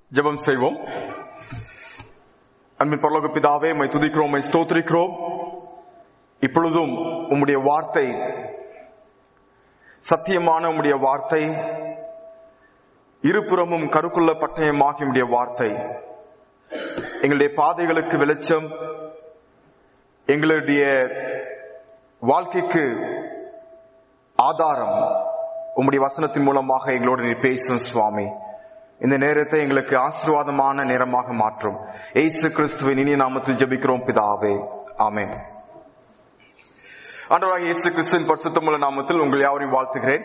ஜெபம் செய்வோம் அன்பின் பரலோக பிதாவே மை துதிக்கிறோம் மை ஸ்தோத்திரிக்கிறோம் இப்பொழுதும் உம்முடைய வார்த்தை சத்தியமான உம்முடைய வார்த்தை இருபுறமும் கருக்குள்ள பட்டயமாகி உம்முடைய வார்த்தை எங்களுடைய பாதைகளுக்கு வெளிச்சம் எங்களுடைய வாழ்க்கைக்கு ஆதாரம் உம்முடைய வசனத்தின் மூலமாக எங்களோடு நீ பேசும் சுவாமி இந்த நேரத்தை எங்களுக்கு ஆசீர்வாதமான நேரமாக மாற்றும் ஏசு கிறிஸ்துவின் இனிய நாமத்தில் ஜெபிக்கிறோம் பிதாவே ஆமென் ஆண்டவராக இயேசு கிறிஸ்துவின் பரிசுத்தமுள்ள நாமத்தில் உங்கள் யாவரையும் வாழ்த்துகிறேன்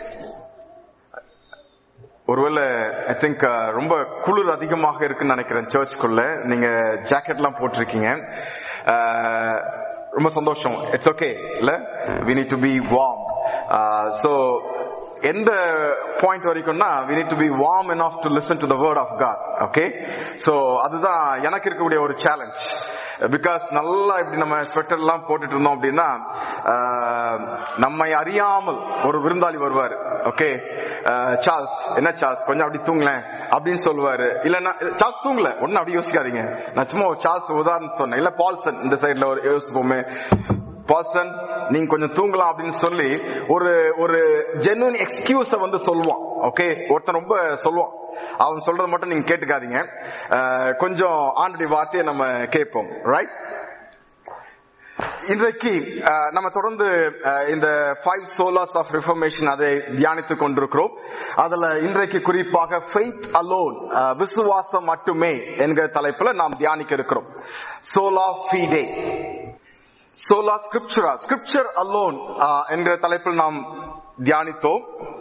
ஒருவேளை ஐ திங்க் ரொம்ப குளிர் அதிகமாக இருக்குன்னு நினைக்கிறேன் சர்ச்சுக்குள்ள நீங்க ஜாக்கெட்லாம் போட்டிருக்கீங்க அஹ், ரொம்ப சந்தோஷம் இட்ஸ் ஓகே இல்ல we need to be warm so எந்த பாயிண்ட் வரைக்கும்னா we need to be warm enough to listen to the word of God okay so அதுதான் எனக்கு இருக்கக்கூடிய ஒரு சேலஞ்ச் பிகாஸ் நல்லா இப்படி நம்ம ஸ்வெட்டர் எல்லாம் போட்டுட்டு இருந்தோம் அப்படின்னா ஆஹ், நம்மை அறியாமல் ஒரு விருந்தாளி வருவார் ஓகே சார்ஸ் என்ன சார்ஸ் கொஞ்சம் அப்படி தூங்கலேன் அப்படின்னு சொல்லுவாரு இல்லன்னா சார்ஸ் தூங்கல ஒன்னும் அப்படி யோசிக்காதீங்க நான் சும்மா ஒரு சார்ஸ் உதாரணம் சொன்னேன் இல்ல பால்சன் இந்த சைடுல ஒரு யோசிப்போமே பால்சன் நீங்க கொஞ்சம் தூங்கலாம் அப்படின்னு சொல்லி ஒரு ஒரு ஜென்வன் எக்ஸ்கியூஸ வந்து சொல்லுவான் ஓகே ஒருத்தன் ரொம்ப சொல்லுவான் அவன் சொல்றதை மட்டும் நீங்க கேட்டுக்காதீங்க அஹ், கொஞ்சம் ஆண்டுடைய வார்த்தையை நம்ம கேட்போம் ரைட் இன்றைக்கு அஹ், நம்ம தொடர்ந்து அஹ், இந்த ஃபைவ் சோலாஸ் ஆஃப் ரிஃபர்மேஷன் அதை தியானித்துக் கொண்டிருக்கிறோம் அதுல இன்றைக்கு குறிப்பாக ஃபெய்த் அலோன் விசுவாசம் மட்டுமே என்கிற தலைப்புல நாம் தியானிக்க இருக்கிறோம் சோலா ஃபீடே சோலா ஸ்கிரிப்சுரா ஸ்கிரிப்சர் அலோன் என்கிற தலைப்பில் நாம் தியானித்தோம்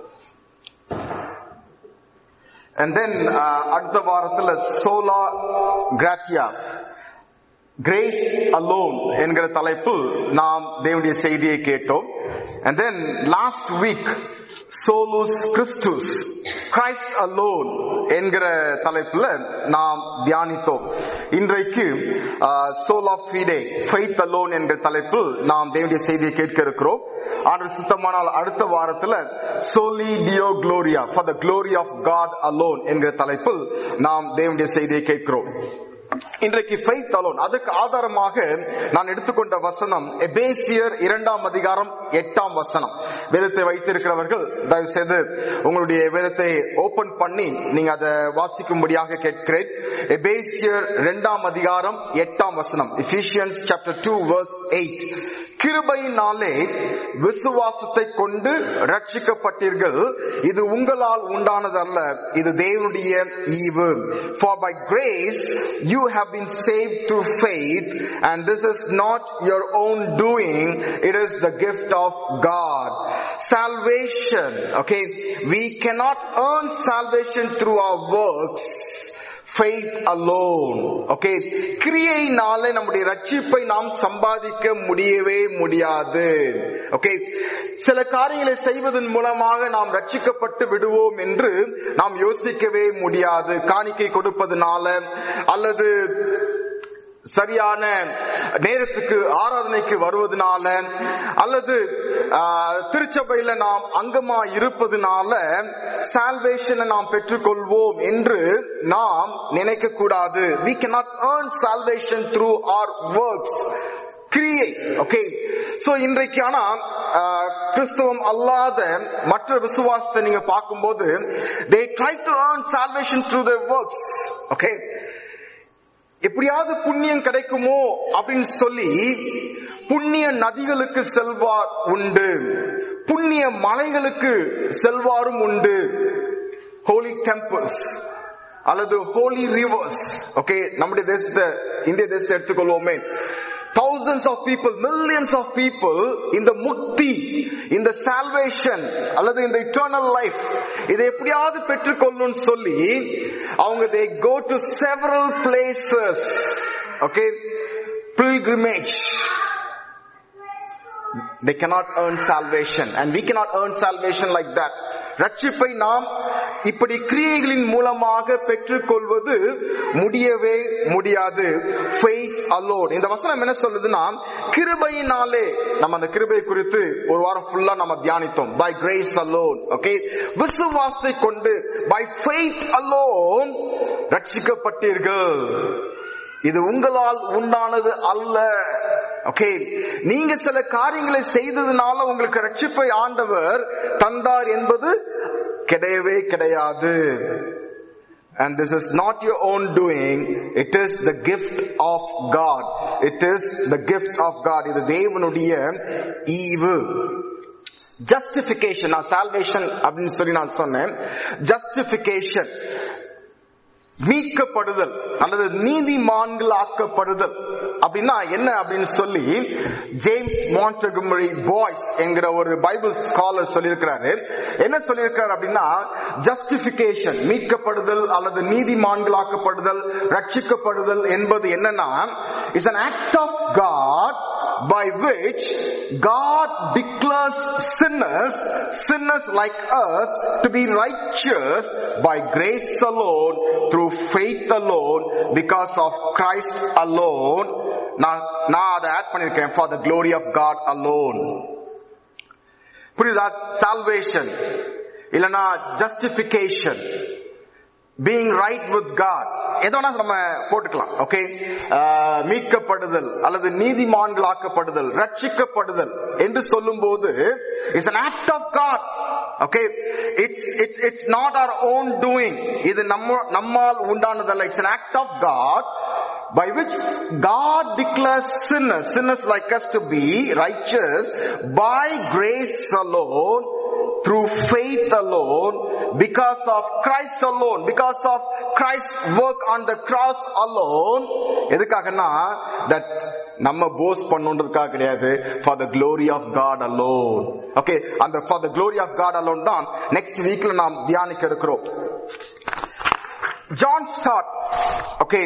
and then uh, அடுத்த வாரத்துல சோலா கிராட்டியா கிரேஸ் அலோன் என்கிற தலைப்பில் நாம் தேவனுடைய செய்தியை கேட்டோம் and then last week சோலுஸ் கிறிஸ்துஸ் கிரைஸ்ட் அலோன் என்கிற தலைப்புல நாம் தியானித்தோம் இன்றைக்கு சோல் ஆஃப் ஃபீடே ஃபெய்த் அலோன் என்கிற தலைப்பில் நாம் தேவனுடைய செய்தியை கேட்க இருக்கிறோம் ஆனால் சுத்தமானால் அடுத்த வாரத்துல சோலி டியோ குளோரியா for the glory of God alone என்கிற தலைப்பில் நாம் தேவனுடைய செய்தியை கேட்கிறோம் இன்றைக்கு ஃபெய்த் அலோன் அதுக்கு ஆதாரமாக நான் எடுத்துக்கொண்ட வசனம் எபேசியர் இரண்டாம் அதிகாரம் எட்டாம் வசனம் வேதத்தை வைத்திருக்கிறவர்கள் தயவு செய்து உங்களுடைய வேதத்தை ஓபன் பண்ணி நீங்க அதை வாசிக்கும்படியாக கேட்கிறேன் எபேசியர் இரண்டாம் அதிகாரம் எட்டாம் வசனம் Ephesians chapter two verse eight கிருபையினாலே விசுவாசத்தை கொண்டு ரட்சிக்கப்பட்டீர்கள் இது உங்களால் உண்டானதல்ல இது தேவனுடைய ஈவு for by grace you have been saved through faith and this is not your own doing it is the gift of god salvation okay we cannot earn salvation through our works faith alone okay கிரியையினாலே நம்முடைய ரட்சிப்பை நாம் சம்பாதிக்க முடியவே முடியாது okay சில காரியங்களை செய்வதன் மூலமாக நாம் ரட்சிக்கப்பட்டு விடுவோம் என்று நாம் யோசிக்கவே முடியாது காணிக்கை கொடுப்பதனால அல்லது சரியான நேரத்துக்கு ஆராதனைக்கு வருவதனால அல்லது ஆஹ், திருச்சபையில நாம் அங்கமா இருப்பதனால சால்வேஷனை நாம் பெற்றுக்கொள்வோம் என்று நாம் நினைக்க கூடாது we cannot earn salvation through our works கிரியை ஓகே சோ இன்றைக்கு ஆனா ஆஹ், கிறிஸ்தவம் அல்லாத மற்ற விசுவாசத்தை நீங்க பார்க்கும்போது they try to earn salvation through their works okay எப்படியாவது புண்ணியம் கிடைக்குமோ அப்படின்னு சொல்லி புண்ணிய நதிகளுக்கு செல்வார் உண்டு புண்ணிய மலைகளுக்கு செல்வாரும் உண்டு ஹோலி டெம்பிள்ஸ் அல்லது ஹோலி ரிவர்ஸ் ஓகே நம்முடைய தேசத்தை இந்திய தேசத்தை எடுத்துக்கொள்வோமே thousands of people millions of people இந்த முக்தி இந்த salvation அல்லது இந்த eternal life இதை எப்படியாவது பெற்றுக்கொள்ளணும்னு சொல்லி அவங்க they go to several places okay pilgrimage they cannot earn salvation and we cannot earn salvation like that ரட்சிப்பை நாம் இப்படி கிரியைகளின் மூலமாக பெற்றுக்கொள்வது முடியவே முடியாது faith alone இந்த வசனம் என்ன சொல்லுதுன்னா கிருபையினாலே நம்ம அந்த கிருபை குறித்து ஒரு வாரம் ஃபுல்லா நம்ம தியானித்தோம் by grace alone okay விசுவாசத்தை கொண்டு by faith alone ரட்சிக்கப்பட்டீர்கள் இது உங்களால் உண்டானது அல்ல ஓகே நீங்க சில காரியங்களை செய்ததுனால உங்களுக்கு ரட்சிப்பை ஆண்டவர் தந்தார் என்பது கிடையவே கிடையாது And this is not your own doing. It is the gift of God. It is the gift of God. இது தேவனுடைய ஈவு ஜஸ்டிபிகேஷன் நான் சால்வேஷன் அப்படின்னு சொல்லி நான் சொன்னேன் ஜஸ்டிபிகேஷன் மீட்கப்படுதல் அல்லது நீதிமான்கள் ஆக்கப்படுதல் அப்படின்னா என்ன அப்படின்னு சொல்லி ஜேம்ஸ் மாண்டகுமரி பாய்ஸ் என்கிற ஒரு பைபிள் ஸ்காலர் சொல்லியிருக்கிறாரு என்ன சொல்லியிருக்கிறார் அப்படின்னா ஜஸ்டிபிகேஷன் மீட்கப்படுதல் அல்லது நீதிமான்கள் ஆக்கப்படுதல் ரட்சிக்கப்படுதல் என்பது என்னன்னா is an act of God by which God declares sinners, sinners like us, to be righteous by grace alone, through faith alone, because of Christ alone. நான் நான் அதை ஆட் பண்ணிருக்கேன் for the glory of God alone. புரியுதா salvation இல்லனா justification being right with God எதோ நம்ம போட்டுக்கலாம் okay மீட்கப்படுதல் அல்லது நீதிமான்களாக்கப்படுதல் ரட்சிக்கப்படுதல் என்று சொல்லும் போது it's an act of God okay it's it's it's not our own doing இது நம்ம நம்மால் உண்டானதல்ல இட்ஸ் an act of God by which God declares sinners, sinners like us to be righteous by grace alone, through faith alone, because of Christ alone, because of Christ's work on the cross alone. எதுக்காகனா that நம்ம boast பண்ணுன்றதுக்காக கிடையாது for the glory of God alone okay அந்த for the glory of God alone தான் next வீக்ல நாம் தியானிக்க இருக்கிறோம் ஜான் ஸ்டார்ட் ஓகே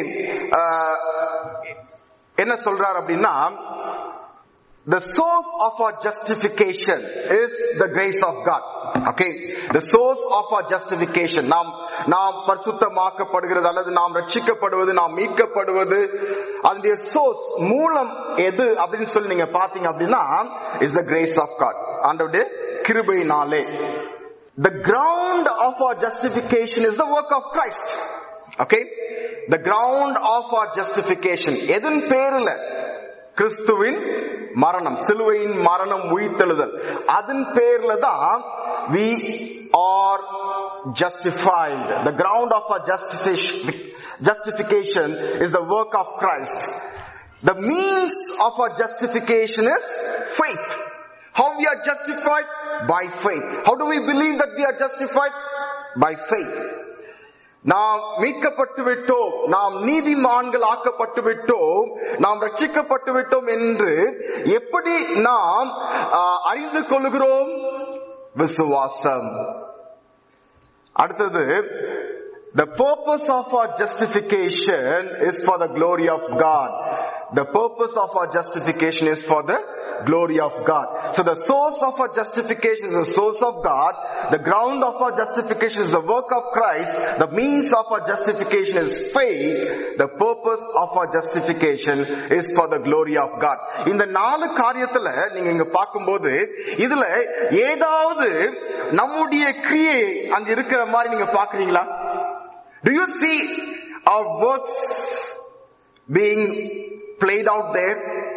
என்ன சொல்றார் அப்படின்னா The source of our justification is the grace of God. Okay. The source of our justification. நாம் நாம் பரிசுத்தமாக்கப்படுகிறது அல்லது நாம் ரட்சிக்கப்படுவது நாம் மீட்கப்படுவது அதனுடைய சோர்ஸ் மூலம் எது அப்படின்னு சொல்லி நீங்க பாத்தீங்க அப்படின்னா is the grace of God ஆண்டவுடைய கிருபையினாலே The ground of our justification is the work of Christ. Okay? The ground of our justification. எதன் பேரில் கிறிஸ்துவின் மரணம் சிலுவையின் மரணம் உயிர்த்தெழுதல் அதன் பேர்ல தான் we are justified the ground of our justification justification is the work of Christ the means of our justification is faith how we are justified by faith how do we believe that we are justified by faith நாம் மீட்கப்பட்டு விட்டோம் நாம் நீதிமான்கள் ஆக்கப்பட்டு விட்டோம் நாம் ரட்சிக்கப்பட்டு விட்டோம் என்று எப்படி நாம் அறிந்து கொள்கிறோம் விசுவாசம் அடுத்தது The purpose of our justification is for the glory of God. The purpose of our justification is for the glory of God. So the source of our justification is the source of God. The ground of our justification is the work of Christ. The means of our justification is faith. The purpose of our justification is for the glory of God. இந்த நாலு காரியத்துல நீங்க இங்க பார்க்கும்போது இதுல ஏதாவது நம்முடைய கிரியை அங்க இருக்கிற மாதிரி நீங்க பாக்குறீங்களா Do you see our works being played out there?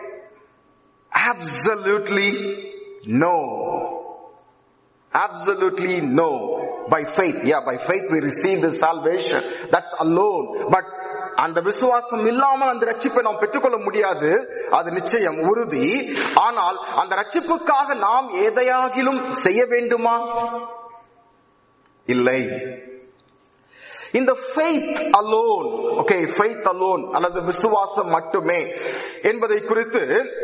Absolutely no. Absolutely no. By faith, yeah, by faith we receive the salvation. That's alone. But அந்த விசுவாசம் இல்லாமல் அந்த ரட்சிப்பை நாம் பெற்றுக்கொள்ள முடியாது அது நிச்சயம் உறுதி ஆனால் அந்த ரட்சிப்புக்காக நாம் எதையாகிலும் செய்ய வேண்டுமா இல்லை இந்த faith alone okay faith alone அல்லது விசுவாசம் மட்டுமே என்பதை குறித்து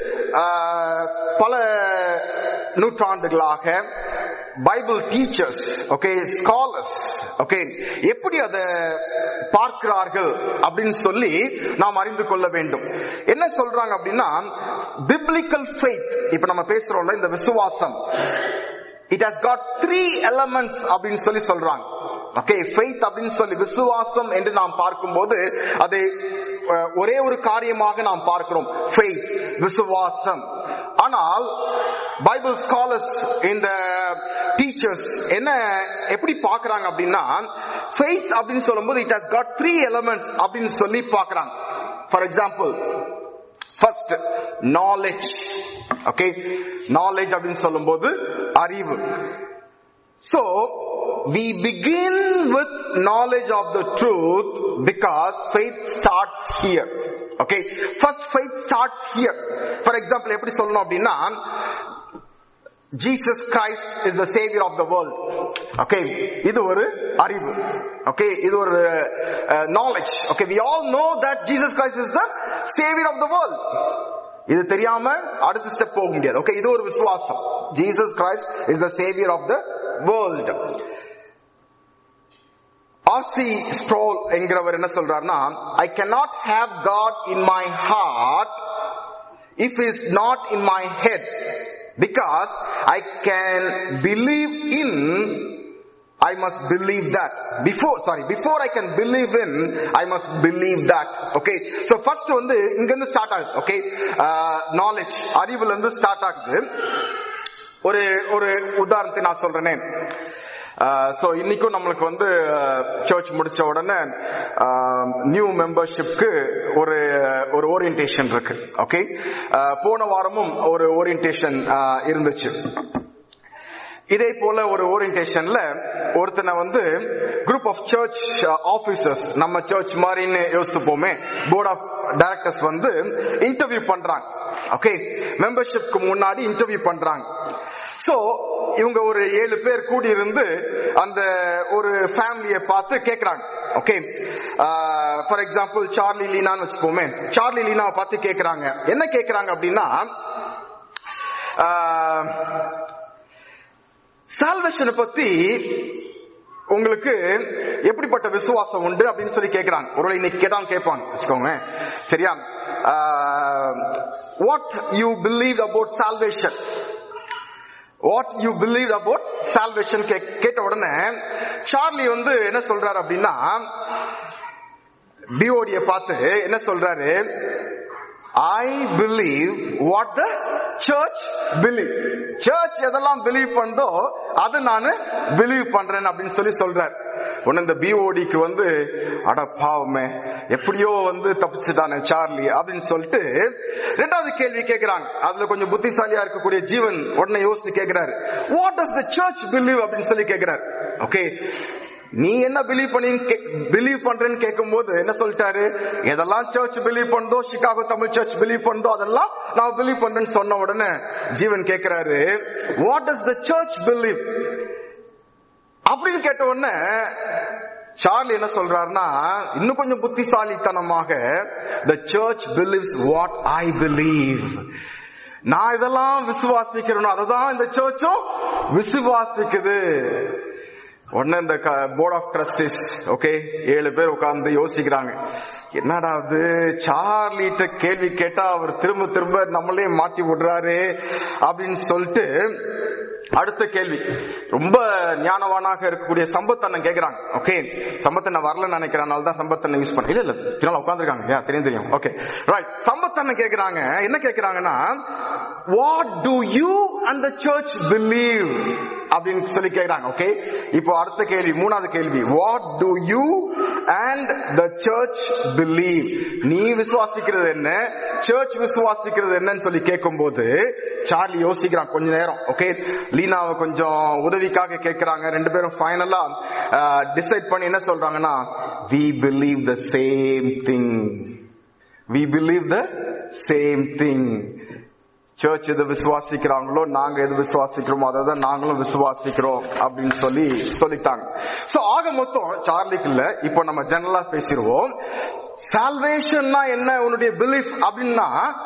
பல நூற்றாண்டுகளாக Bible teachers okay scholars okay எப்படி அதை பார்க்கிறார்கள் அப்படின்னு சொல்லி நாம் அறிந்து கொள்ள வேண்டும் என்ன சொல்றாங்க அப்படின்னா பிப்ளிக்கல் ஃபெய்த் இப்ப நம்ம பேசுறோம்ல இந்த விசுவாசம் it has got three elements அப்படின்னு சொல்லி சொல்றாங்க ஓகே ஃபெய்த் அப்படின்னு சொல்லி விசுவாசம் என்று நாம் பார்க்கும்போது அதை அஹ், ஒரே ஒரு காரியமாக நாம் பார்க்கிறோம் faith விசுவாசம் ஆனால் பைபிள் ஸ்காலர்ஸ் இந்த டீச்சர்ஸ் என்ன எப்படி பார்க்கறாங்க அப்படின்னா faith அப்படின்னு சொல்லும்போது it has got three elements அப்படின்னு சொல்லி பார்க்கறாங்க for example first knowledge okay knowledge அப்படின்னு சொல்லும்போது அறிவு So, we begin with knowledge of the truth because faith starts here. Okay. First faith starts here. For example, எப்படி சொல்லணும் அப்படின்னா Jesus Christ is the savior of the world. Okay. இது ஒரு அறிவு. Okay. இது ஒரு uh, knowledge. Okay. We all know that Jesus Christ is the savior of the world. இது தெரியாம அடுத்த ஸ்டெப் போக முடியாது ஓகே இது ஒரு விசுவாசம் Jesus Christ is the saviour of the world R C Sproul என்கிறவர் என்ன சொல்றாருன்னா ஐ cannot have God in my heart if it's not in my head because I can believe in I must believe that. Before, sorry, before I can believe in, I must believe that. Okay. So first வந்து இங்க இருந்து start ஆகுது. Okay. Knowledge அறிவுல இருந்து start ஆகுது. ஒரு ஒரு உதாரணத்தை நான் சொல்றேனே சோ இன்னைக்கும் நம்மளுக்கு வந்து சர்ச் முடிச்ச உடனே நியூ மெம்பர்ஷிப்க்கு ஒரு ஒரு ஓரியன்டேஷன் இருக்கு ஓகே போன வாரமும் ஒரு ஓரியன்டேஷன் இருந்துச்சு இதே போல ஒரு ஓரியன்டேஷன்ல ஒருத்தனை வந்து குரூப் ஆஃப் சர்ச் ஆபீசர்ஸ் நம்ம சர்ச் மாதிரின்னு யோசிச்சுப்போமே போர்ட் ஆஃப் டைரக்டர்ஸ் வந்து இன்டர்வியூ பண்றாங்க ஓகே மெம்பர்ஷிப்க்கு முன்னாடி இன்டர்வியூ பண்றாங்க சோ இவங்க ஒரு ஏழு பேர் கூடி இருந்து அந்த ஒரு ஃபேமிலியை பார்த்து கேக்குறாங்க ஓகே ஃபார் எக்ஸாம்பிள் சார்லி லீனான்னு வச்சுப்போமே சார்லி லீனாவை பார்த்து கேக்குறாங்க என்ன கேக்குறாங்க அப்படின்னா சால்வேஷனை பத்தி உங்களுக்கு எப்படிப்பட்ட விசுவாசம் உண்டு அப்படின்னு சொல்லி கேட்கிறாங்க ஒருவேளை இன்னைக்கு கேட்டாலும் கேட்பாங்க வச்சுக்கோங்க சரியா what you believe about salvation what you believe about salvation கேட்ட உடனே சார்லி வந்து என்ன சொல்றாரு அப்படின்னா பிஓடிய பார்த்து என்ன சொல்றாரு I believe what the church believe church எதெல்லாம் பிலீவ் பண்ணதோ அது நான் பிலீவ் பண்றேன் அப்படின்னு சொல்லி சொல்றார் உடனே இந்த பிஓடிக்கு வந்து அட பாவமே எப்படியோ வந்து தப்பிச்சுட்டானே சார்லி அப்படின்னு சொல்லிட்டு ரெண்டாவது கேள்வி கேட்கிறாங்க அதுல கொஞ்சம் புத்திசாலியா இருக்கக்கூடிய ஜீவன் உடனே யோசிச்சு கேட்கிறாரு what does the church believe அப்படின்னு சொல்லி கேட்கிறாரு ஓகே நீ என்ன பிலீவ் பண்ணி பிலீவ் பண்றேன்னு கேட்கும் போது என்ன சொல்லிட்டாரு எதெல்லாம் சர்ச் பிலீவ் பண்ணதோ சிகாகோ தமிழ் சர்ச் பிலீவ் பண்ணதோ அதெல்லாம் நான் பிலீவ் பண்றேன்னு சொன்ன உடனே ஜீவன் கேட்கிறாரு what does the church believe அப்படின்னு கேட்ட உடனே சார்லி என்ன சொல்றாருன்னா இன்னும் கொஞ்சம் புத்திசாலித்தனமாக the church believes what I believe நான் இதெல்லாம் விசுவாசிக்கிறேனோ அததான் இந்த சர்ச்சும் விசுவாசிக்குது உடனே இந்த போர்ட் ஆஃப் ட்ரஸ்டிஸ் ஓகே ஏழு பேர் உட்கார்ந்து யோசிக்கிறாங்க என்னடா அது சார்லிட்ட கேள்வி கேட்டா அவர் திரும்ப திரும்ப நம்மளே மாட்டி விடுறாரு அப்படின்னு சொல்லிட்டு அடுத்த கேள்வி ரொம்ப ஞானவானாக இருக்கக்கூடிய சம்பத்தண்ணன் கேக்குறாங்க ஓகே சம்பத்தண்ணன் வரல நினைக்கிறனால தான் சம்பத்தண்ணன் யூஸ் பண்ண இல்ல இல்ல பின்னால உட்காந்துருக்காங்க தெரியும் தெரியும் ஓகே ரைட் சம்பத்தண்ணன் கேக்குறாங்க என்ன கேக்குறாங்கன்னா what do you and the church believe அப்படின்னு சொல்லி கேக்குறாங்க ஓகே இப்போ அடுத்த கேள்வி மூணாவது கேள்வி what do you and the church believe நீ விசுவாசிக்கிறது என்ன சர்ச் விசுவாசிக்கிறது என்னன்னு சொல்லி கேட்கும் போது சார்லி யோசிக்கிறான் கொஞ்ச நேரம் ஓகே லீனாவை கொஞ்சம் உதவிக்காக கேட்கிறாங்க ரெண்டு பேரும் ஃபைனலா டிசைட் பண்ணி என்ன சொல்றாங்கன்னா we believe the same thing we believe the same thing church எது விசுவாசிக்கிறாங்களோ நாங்க எது விசுவாசிக்கிறோமோ அதை தான் நாங்களும் விசுவாசிக்கிறோம் அப்படின்னு சொல்லி சொல்லிட்டாங்க சோ ஆக மொத்தம் சார்லிக்கு இல்ல இப்போ நம்ம ஜெனரலா பேசிடுவோம் சால்வேஷன்னா என்ன உன்னுடைய பிலீஃப் அப்படின்னா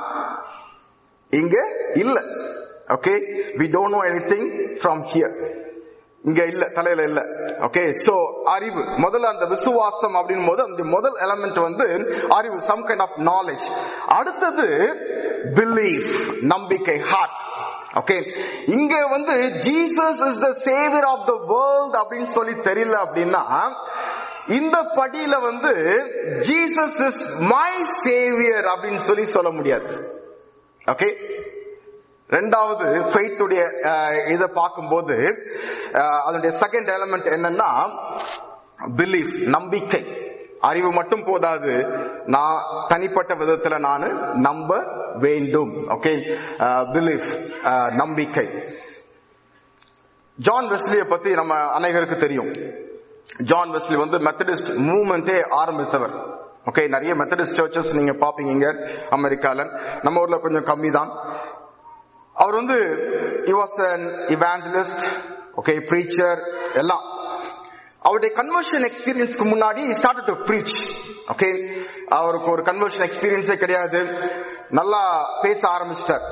இங்க இல்ல okay we don't know anything from here இங்க இல்ல தலையில இல்ல ஓகே சோ அறிவு முதல்ல அந்த விசுவாசம் அப்படின் போது அந்த முதல் எலமெண்ட் வந்து அறிவு சம் கைண்ட் ஆஃப் நாலேஜ் அடுத்தது பிலீஃப் நம்பிக்கை ஹார்ட் ஓகே இங்க வந்து Jesus is the saviour of the world அப்படின்னு சொல்லி தெரியல அப்படின்னா இந்த படியில வந்து ஜீசஸ் இஸ் மை சேவியர் அப்படின்னு சொல்லி சொல்ல முடியாது ஓகே ரெண்டாவது ஃபெய்த்துடைய இதை பார்க்கும்போது அஹ், அதனுடைய செகண்ட் எலிமெண்ட் என்னன்னா பிலீஃப் நம்பிக்கை அறிவு மட்டும் போதாது நான் தனிப்பட்ட விதத்துல நான் நம்ப வேண்டும் ஓகே பிலீஃப் நம்பிக்கை ஜான் வெஸ்லியை பத்தி நம்ம அனைவருக்கு தெரியும் ஜான் வெஸ்லி வந்து மெத்தடிஸ்ட் மூவ்மெண்டே ஆரம்பித்தவர் ஓகே நிறைய மெத்தடிஸ்ட் சர்ச்சஸ் நீங்க பாப்பீங்க இங்க அமெரிக்கால நம்ம ஊர்ல கொஞ்சம் கம்மி தான் அவர் வந்து he was an evangelist okay preacher எல்லாம் அவருடைய கன்வர்ஷன் எக்ஸ்பீரியன்ஸ்க்கு முன்னாடி he started to preach okay அவருக்கு ஒரு கன்வர்ஷன் எக்ஸ்பீரியன்ஸே கிடையாது நல்லா பேச ஆரம்பிச்சிட்டார்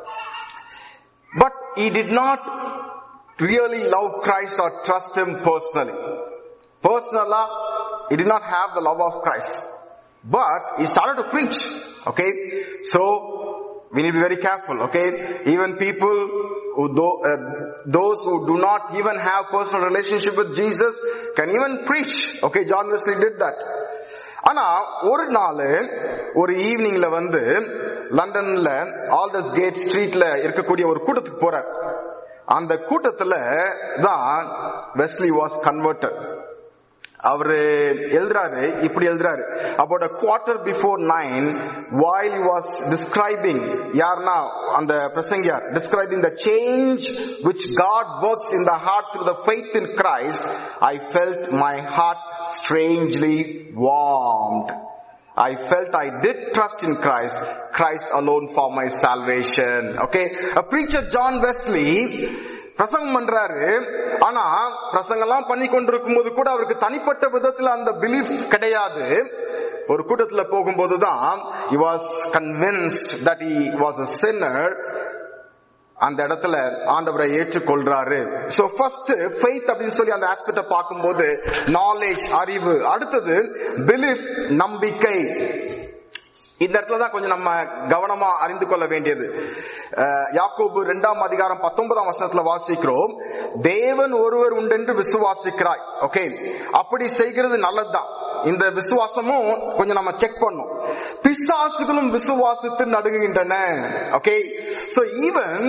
but he did not really love Christ or trust him personally personally he did not have the love of Christ but he started to preach okay so we need to be very careful okay even people who do, uh, those who do not even have personal relationship with Jesus can even preach okay John Wesley did that ஆனா ஒரு நாள் ஒரு ஈவினிங்ல வந்து லண்டன்ல Aldus gate ஸ்ட்ரீட்ல இருக்கக்கூடிய ஒரு கூட்டத்துக்கு போறார் அந்த கூட்டத்துல தான் வெஸ்லி வாஸ் கன்வெர்டட் அவரு எழுதுறாரு இப்படி எழுதுறாரு about a quarter before nine while he was describing யாருன்னா அந்த பிரசங்கியார் describing the change which God works in the heart through the faith in Christ I felt my heart strangely warmed I felt I did trust in Christ, Christ alone for my salvation. Okay, a preacher John Wesley பிரசங்கம் பண்றாரு ஆனா பிரசங்கம்லாம் பண்ணி கொண்டிருக்கும் போது கூட அவருக்கு தனிப்பட்ட விதத்துல அந்த பிலீஃப் கிடையாது ஒரு கூட்டத்துல போகும்போதுதான் he was convinced that he was a sinner அந்த இடத்துல ஆண்டவரை ஏற்றுக்கொள்றாரு சோ ஃபர்ஸ்ட் ஃபெய்த் அப்படின்னு சொல்லி அந்த ஆஸ்பெக்ட பார்க்கும்போது நாலேஜ் அறிவு அடுத்தது பிலீஃப் நம்பிக்கை இந்த இடத்துல தான் கொஞ்சம் நம்ம கவனமா அறிந்து கொள்ள வேண்டியது அஹ், யாக்கோபு இரண்டாம் அதிகாரம் பத்தொன்பதாம் வசனத்துல வாசிக்கிறோம் தேவன் ஒருவர் உண்டென்று விசுவாசிக்கிறாய் ஓகே அப்படி செய்கிறது நல்லதுதான் இந்த விசுவாசமும் கொஞ்சம் நம்ம செக் பண்ணும் பிசாசுகளும் விசுவாசித்து நடுங்குகின்றன ஓகே சோ ஈவன்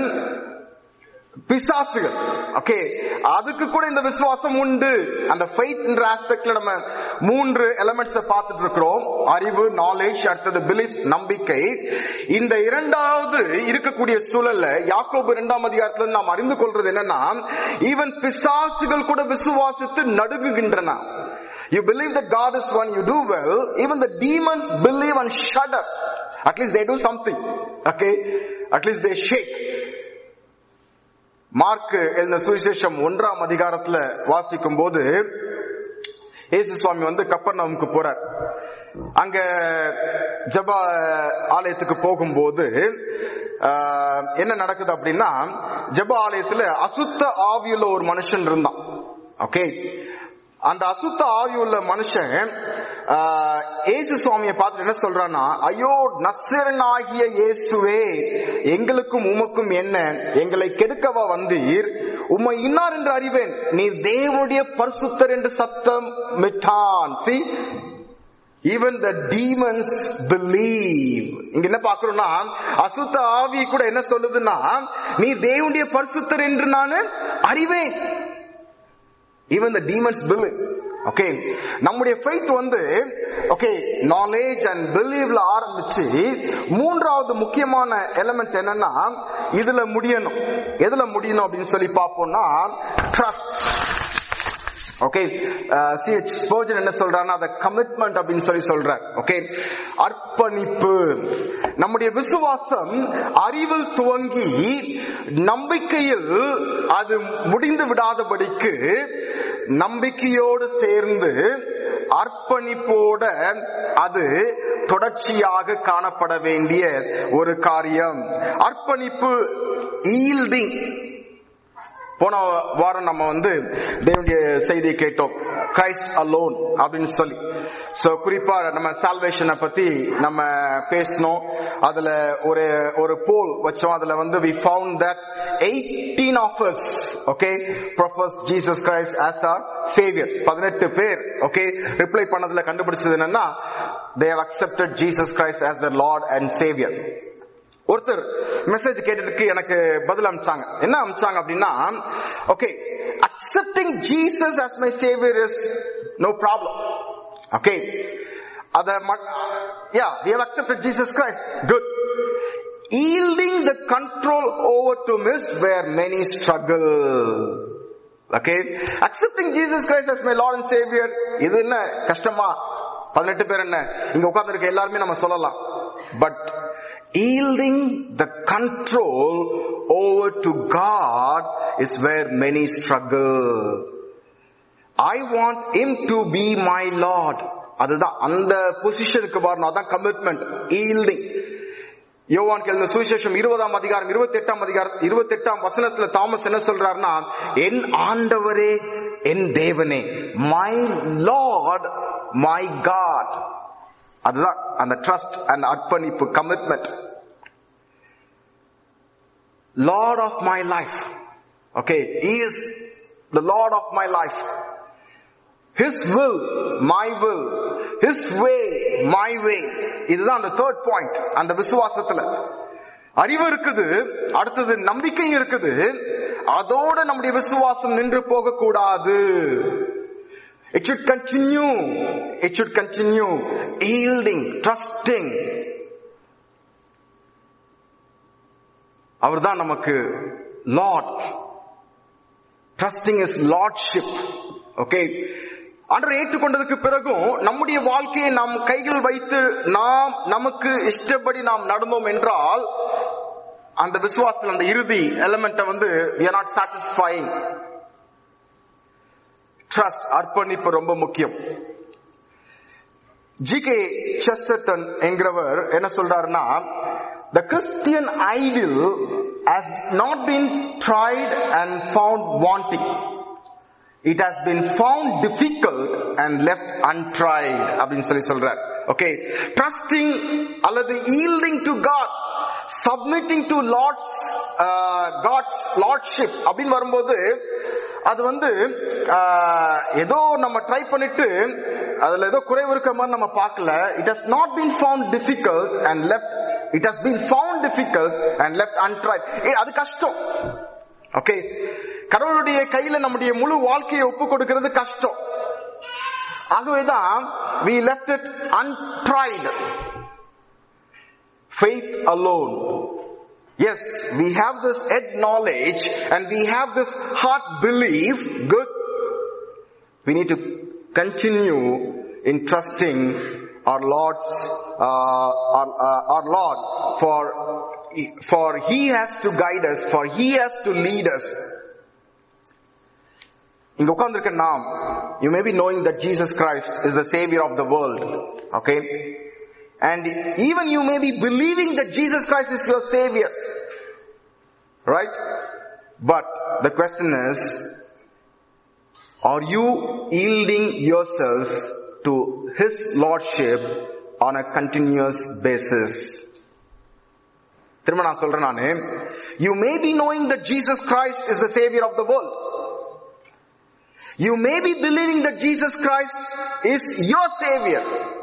பிசாசுகள் ஓகே அதுக்கு கூட இந்த விசுவாசம் உண்டு அந்த ஃபெய்த் என்ற ஆஸ்பெக்ட்ல நம்ம மூன்று எலமெண்ட்ஸ் பார்த்துட்டு இருக்கிறோம் அறிவு நாலேஜ் அடுத்தது பிலீஃப் நம்பிக்கை இந்த இரண்டாவது இருக்கக்கூடிய சூழல்ல யாக்கோபு இரண்டாம் அதிகாரத்துல நாம் அறிந்து கொள்றது என்னன்னா ஈவன் பிசாசுகள் கூட விசுவாசித்து நடுங்குகின்றன You believe that God is one, you do well. Even the demons believe and shudder. At least they do something. Okay? At least they shake. Mark எழுந்த சுவிசேஷம் ஒன்றாம் அதிகாரத்துல வாசிக்கும் போது இயேசு சுவாமி வந்து கப்பர்நவுமுக்கு போறார் அங்க ஜப ஆலயத்துக்கு போகும்போது ஆஹ், என்ன நடக்குது அப்படின்னா ஜப ஆலயத்துல அசுத்த ஆவியுள்ள ஒரு மனுஷன் இருந்தான் ஓகே அந்த அசுத்த ஆவி உள்ள மனுஷன் ஆஹ், இயேசு சுவாமியை பார்த்துட்டு என்ன சொல்றான்னா ஐயோ நஸ்ரனாகிய இயேசுவே எங்களுக்கும் உமக்கும் என்ன எங்களை கெடுக்கவா வந்தீர் உம்மை இன்னார் என்று அறிவேன் நீர் தேவனுடைய பரிசுத்தர் என்று சத்தம் மிட்டான் see even the demons believe இங்க என்ன பாக்குறோம்னா அசுத்த ஆவி கூட என்ன சொல்லுதுன்னா நீ தேவனுடைய பரிசுத்தர் என்று நான் அறிவேன் even the demons believe okay நம்முடைய ஃபெய்த் வந்து ஓகே நாலேஜ் அண்ட் பிலீவ்ல ஆரம்பிச்சு மூன்றாவது முக்கியமான எலிமெண்ட் என்னன்னா இதுல முடியணும் எதுல முடியணும் அப்படின்னு சொல்லி பார்ப்போம்னா ட்ரஸ்ட் ஓகே சிஹெச் ஸ்போஜன் என்ன சொல்றாருன்னா அதை கமிட்மெண்ட் அப்படின்னு சொல்லி சொல்றார் ஓகே அர்ப்பணிப்பு நம்முடைய விசுவாசம் அறிவில் துவங்கி நம்பிக்கையில் அது முடிந்து விடாதபடிக்கு நம்பிக்கையோடு சேர்ந்து அர்ப்பணிப்போட அது தொடர்ச்சியாக காணப்பட வேண்டிய ஒரு காரியம் அர்ப்பணிப்பு ஈல்டிங் போன வாரம் நம்ம வந்து தேவனுடைய செய்தியை கேட்டோம் கிரைஸ்ட் அலோன் அப்படின்னு சொல்லி சோ குறிப்பா நம்ம சால்வேஷனை பத்தி நம்ம பேசணும் அதுல ஒரு ஒரு போல் வச்சோம் அதுல வந்து we found that eighteen of us okay profess Jesus Christ as our saviour பதினெட்டு பேர் ஓகே ரிப்ளை பண்ணதுல கண்டுபிடிச்சது என்னன்னா they have accepted Jesus Christ as the Lord and saviour ஒருத்தர் மெசேஜ் கேட்டதுக்கு எனக்கு பதில் அமிச்சாங்க என்ன அமிச்சாங்க அப்படின்னா okay accepting Jesus as my saviour is no problem okay அத yeah we have accepted jesus christ good yielding the control over to miss where many struggle okay accepting jesus christ as my lord and savior இது என்ன கஷ்டமா பதினெட்டு பேர் என்ன இங்க உட்கார்ந்திருக்க எல்லாருமே நம்ம சொல்லலாம் but yielding the control over to God is where many struggle. I want Him to be my Lord. அதுதான் அந்த பொசிஷனுக்கு வரணும் அதான் கமிட்மெண்ட் ஈல்டிங் யோவான் கேள்வி சுவிசேஷம் இருபதாம் அதிகாரம் இருபத்தி எட்டாம் அதிகாரம் இருபத்தி எட்டாம் வசனத்துல தாமஸ் என்ன சொல்றாருன்னா என் ஆண்டவரே என் தேவனே மை லார்ட் மை காட் அதுதான் அந்த ட்ரஸ்ட் அண்ட் அர்ப்பணிப்பு commitment Lord of my life okay is the Lord of my life his will my will his way my way இதுதான் அந்த தேர்ட் பாயிண்ட் அந்த விசுவாசத்துல அறிவு இருக்குது அடுத்தது நம்பிக்கை இருக்குது அதோட நம்முடைய விசுவாசம் நின்று போக கூடாது It should continue. It should continue yielding, trusting. அவர்தான் நமக்கு Lord trusting is lordship okay ஆண்டவர் ஏற்றுக்கொண்டதுக்கு பிறகும் நம்முடைய வாழ்க்கையை நாம் கைகள் வைத்து நாம் நமக்கு இஷ்டப்படி நாம் நடந்தோம் என்றால் அந்த விசுவாசத்தில் அந்த இறுதி எலமெண்ட்டை வந்து we are not satisfying trust அர்ப்பணிப்பு ரொம்ப முக்கியம் ஜி கே செஸ்டர்டன் என்கிறவர் என்ன சொல்றாருன்னா the Christian ideal has not been tried and found wanting it has been found difficult and left untried அப்படின்னு சொல்லி சொல்றார் ஓகே ட்ரஸ்டிங் அல்லது yielding to God submitting to Lord's God's lordship அப்படின்னு வரும்போது அது வந்து ஏதோ நம்ம ட்ரை பண்ணிட்டு அதுல ஏதோ குறைவு இருக்க மாதிரி நம்ம பார்க்கல it has not been found difficult and left it has been found difficult and left untried ஏ அது கஷ்டம் ஓகே கடவுளுடைய கையில நம்முடைய முழு வாழ்க்கையை ஒப்பு கொடுக்கிறது கஷ்டம் ஆகவேதான் we left it untried faith alone yes we have this head knowledge and we have this heart belief good we need to continue in trusting our lord's uh, our, uh, our lord for for he has to guide us for he has to lead us இங்க உட்கார்ந்திருக்க நாம் you may be knowing that Jesus Christ is the saviour of the world okay and even you may be believing that Jesus Christ is your saviour right but the question is are you yielding yourselves to his lordship on a continuous basis திரும்ப நான் சொல்றேன் நானு you may be knowing that Jesus Christ is the saviour of the world You may be believing that Jesus Christ is your Savior.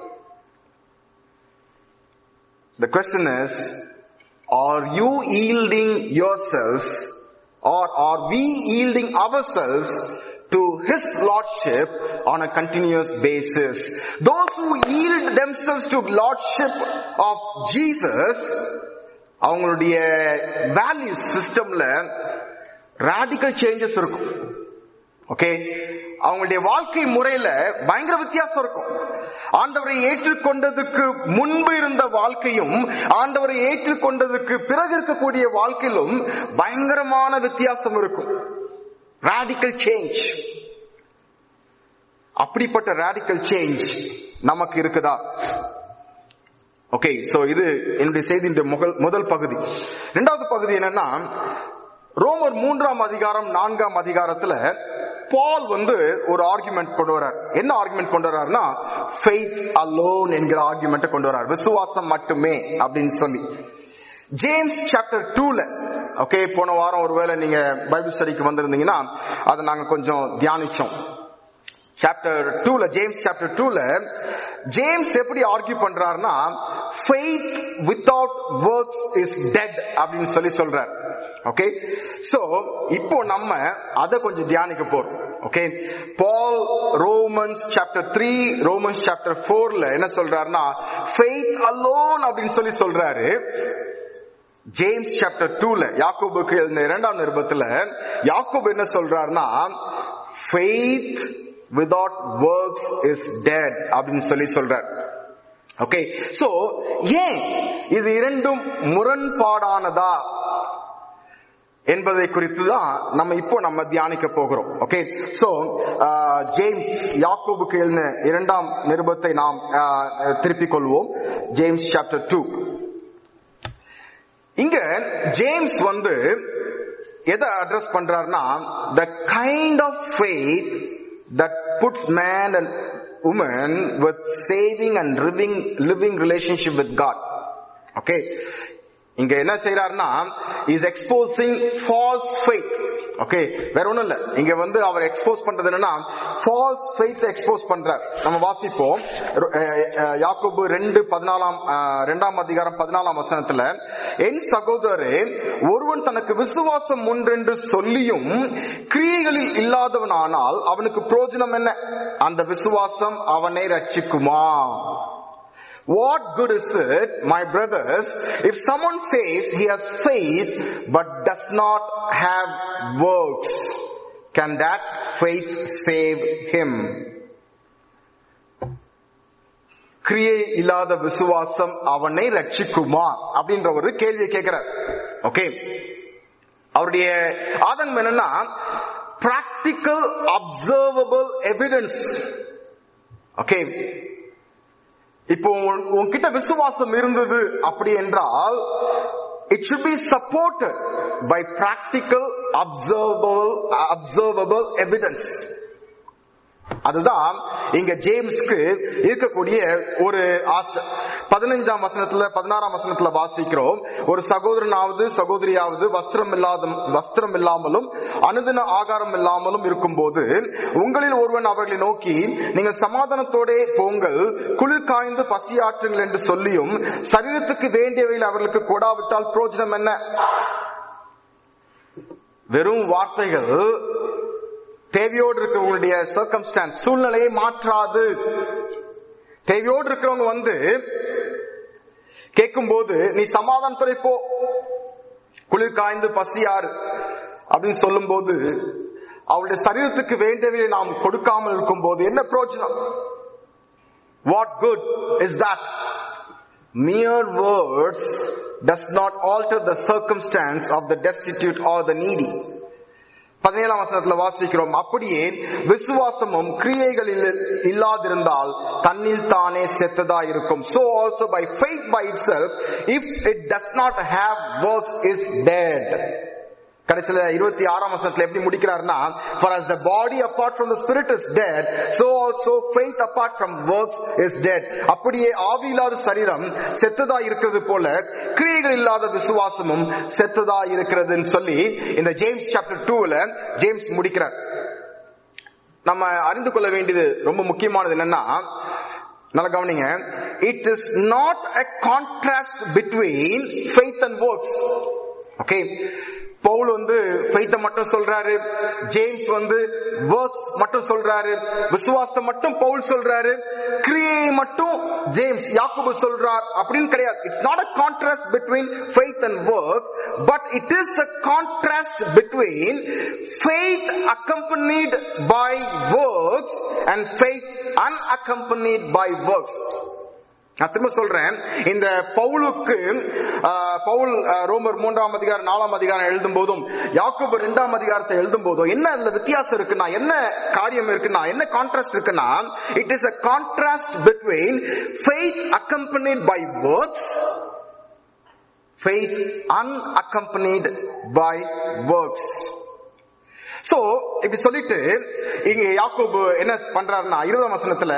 The question is, are you yielding yourselves or are we yielding ourselves to His Lordship on a continuous basis? Those who yield themselves to Lordship of Jesus, அவங்களுடைய value சிஸ்டம்ல radical changes இருக்கும் okay அவங்களுடைய வாழ்க்கை முறையில பயங்கர வித்தியாசம் இருக்கும் ஆண்டவரை ஏற்றுக்கொண்டதுக்கு முன்பு இருந்த வாழ்க்கையும் ஆண்டவரை ஏற்றுக்கொண்டதுக்கு பிறகு இருக்கக்கூடிய வாழ்க்கையிலும் பயங்கரமான வித்தியாசம் இருக்கும் ராடிக்கல் சேஞ்ச் அப்படிப்பட்ட ராடிக்கல் சேஞ்ச் நமக்கு இருக்குதா ஓகே சோ இது என்னுடைய செய்தியின் முதல் முதல் பகுதி இரண்டாவது பகுதி என்னன்னா ரோமர் மூன்றாம் அதிகாரம் நான்காம் அதிகாரத்துல பால் வந்து ஒரு ஆர்குமெண்ட் கொண்டு வர்றார் என்ன ஆர்குமெண்ட் கொண்டு வர்றாருன்னா ஃபெய்த் அலோன் என்கிற ஆர்குமெண்ட் கொண்டு வர்றார் விசுவாசம் மட்டுமே அப்படின்னு சொல்லி ஜேம்ஸ் சாப்டர் டூல ஓகே போன வாரம் ஒருவேளை நீங்க பைபிள் ஸ்டடிக்கு வந்திருந்தீங்கன்னா அதை நாங்க கொஞ்சம் தியானிச்சோம் சாப்டர் டூல ஜேம்ஸ் சாப்டர் டூல ஜேம்ஸ் எப்படி ஆர்கியூ பண்றாருன்னா faith without works is dead அப்படின்னு சொல்லி சொல்றார் ஓகே சோ இப்போ நம்ம அதை கொஞ்சம் தியானிக்க போறோம் okay Paul Romans chapter three Romans chapter ஃபோர்ல என்ன சொல்றாருன்னா ஃபெய்த் அலோன் அப்படின்னு சொல்லி சொல்றாரு ஜேம்ஸ் சாப்டர் டூல யாக்கோபுக்கு எழுந்த இரண்டாம் நிருபத்துல யாக்கோபு என்ன சொல்றாருன்னா faith without works is dead அப்படின்னு சொல்லி சொல்றார் ஓகே சோ ஏன் இது இரண்டும் முரண்பாடானதா என்பதை குறித்து தான் நம்ம இப்போ நம்ம தியானிக்க போகிறோம் ஓகே சோ ஜேம்ஸ் யாக்கோபுக்கு எழுந்த இரண்டாம் நிருபத்தை நாம் திருப்பிக் கொள்வோம் ஜேம்ஸ் சாப்டர் டூ இங்க ஜேம்ஸ் வந்து எதை அட்ரஸ் பண்றாருன்னா the kind of faith that puts man and woman with saving and living living relationship with God. Okay. இங்க என்ன செய்யறாருன்னா is exposing false faith okay வேற ஒண்ணும் இல்ல இங்க வந்து அவர் எக்ஸ்போஸ் பண்றது என்னன்னா ஃபால்ஸ் ஃபெய்த் எக்ஸ்போஸ் பண்றார் நம்ம வாசிப்போம் யாக்கோபு ரெண்டு பதினாலாம் ரெண்டாம் அதிகாரம் பதினாலாம் வசனத்துல என் சகோதரே ஒருவன் தனக்கு விசுவாசம் ஒன்றென்று சொல்லியும் கிரியைகளில் இல்லாதவனானால் அவனுக்கு பிரயோஜனம் என்ன அந்த விசுவாசம் அவனை ரட்சிக்குமா What good is it, my brothers, if someone says he has faith but does not have works? Can that faith save him? கிரியை இல்லாத விசுவாசம் அவனை ரட்சிக்குமா அப்படின்ற ஒரு கேள்வி கேட்கிறார் ஓகே அவருடைய ஆதங்கம் என்னன்னா பிராக்டிக்கல் அப்சர்வபிள் எவிடன்ஸ் ஓகே இப்போ உன்கிட்ட விசுவாசம் இருந்தது அப்படி என்றால் it should be supported by practical observable observable evidence அதுதான் இங்க ஜேம்ஸ்க்கு இருக்கக்கூடிய ஒரு ஆசை பதினைஞ்சாம் வசனத்துல பதினாறாம் வசனத்துல வாசிக்கிறோம் ஒரு சகோதரனாவது சகோதரியாவது வஸ்திரம் இல்லாத வஸ்திரம் இல்லாமலும் அனுதின ஆகாரம் இல்லாமலும் இருக்கும் போது உங்களில் ஒருவன் அவர்களை நோக்கி நீங்கள் சமாதானத்தோட போங்கள் குளிர் காய்ந்து பசியாற்றுங்கள் என்று சொல்லியும் சரீரத்துக்கு வேண்டியவையில் அவர்களுக்கு கொடாவிட்டால் பிரோஜனம் என்ன வெறும் வார்த்தைகள் தேவையோடு இருக்கிறவங்களுடைய சர்க்கம்ஸ்டான்ஸ் சூழ்நிலையை மாற்றாது தேவையோடு இருக்கிறவங்க வந்து கேட்கும் போது நீ சமாதானத்துறை போ குளிர் காய்ந்து பசியாறு அப்படின்னு சொல்லும் போது அவளுடைய சரீரத்துக்கு வேண்டியவை நாம் கொடுக்காமல் இருக்கும் போது என்ன பிரயோஜனம் what good is that mere words does not alter the circumstance of the destitute or the needy பதினேழாம் வசனத்துல வாசிக்கிறோம் அப்படியே விசுவாசமும் கிரியைகளில் இல்லாதிருந்தால் தன்னில் தானே செத்ததா இருக்கும் so also by faith by itself if it does not have works is dead கடைசியில இருபத்தி ஆறாம் வசனத்துல எப்படி முடிக்கிறாருன்னா for as the body apart from the spirit is dead so also faith apart from works is dead அப்படியே ஆவி இல்லாத சரீரம் செத்ததா இருக்கிறது போல கிரியைகள் இல்லாத விசுவாசமும் செத்ததா இருக்கிறதுன்னு சொல்லி இந்த ஜேம்ஸ் சாப்டர் டூல ஜேம்ஸ் முடிக்கிறார் நம்ம அறிந்து கொள்ள வேண்டியது ரொம்ப முக்கியமானது என்னன்னா நல்ல கவனிங்க it is not a contrast between faith and works okay பவுல் வந்து ஃபெய்த்த மட்டும் சொல்றாரு ஜேம்ஸ் வந்து ஒர்க்ஸ் மட்டும் சொல்றாரு விசுவாசத்தை மட்டும் பவுல் சொல்றாரு கிரியை மட்டும் ஜேம்ஸ் யாக்குபு சொல்றார் அப்படின்னு கிடையாது it's not a contrast between faith and works but it is a contrast between faith accompanied by works and faith unaccompanied by works நான் திரும்ப சொல்றேன் இந்த பவுலுக்கு பவுல் ரோமர் மூன்றாம் அதிகாரம் நாலாம் அதிகாரம் எழுதும் போதும் யாக்கோபு ரெண்டாம் அதிகாரத்தை எழுதும் போதும் என்ன அதுல வித்தியாசம் இருக்குன்னா என்ன காரியம் இருக்குன்னா என்ன கான்ட்ராஸ்ட் இருக்குன்னா it is a contrast between faith accompanied by works faith unaccompanied by works so இப்படி சொல்லிட்டு இங்க யாக்கோபு என்ன பண்றாருன்னா இருபதாம் வசனத்துல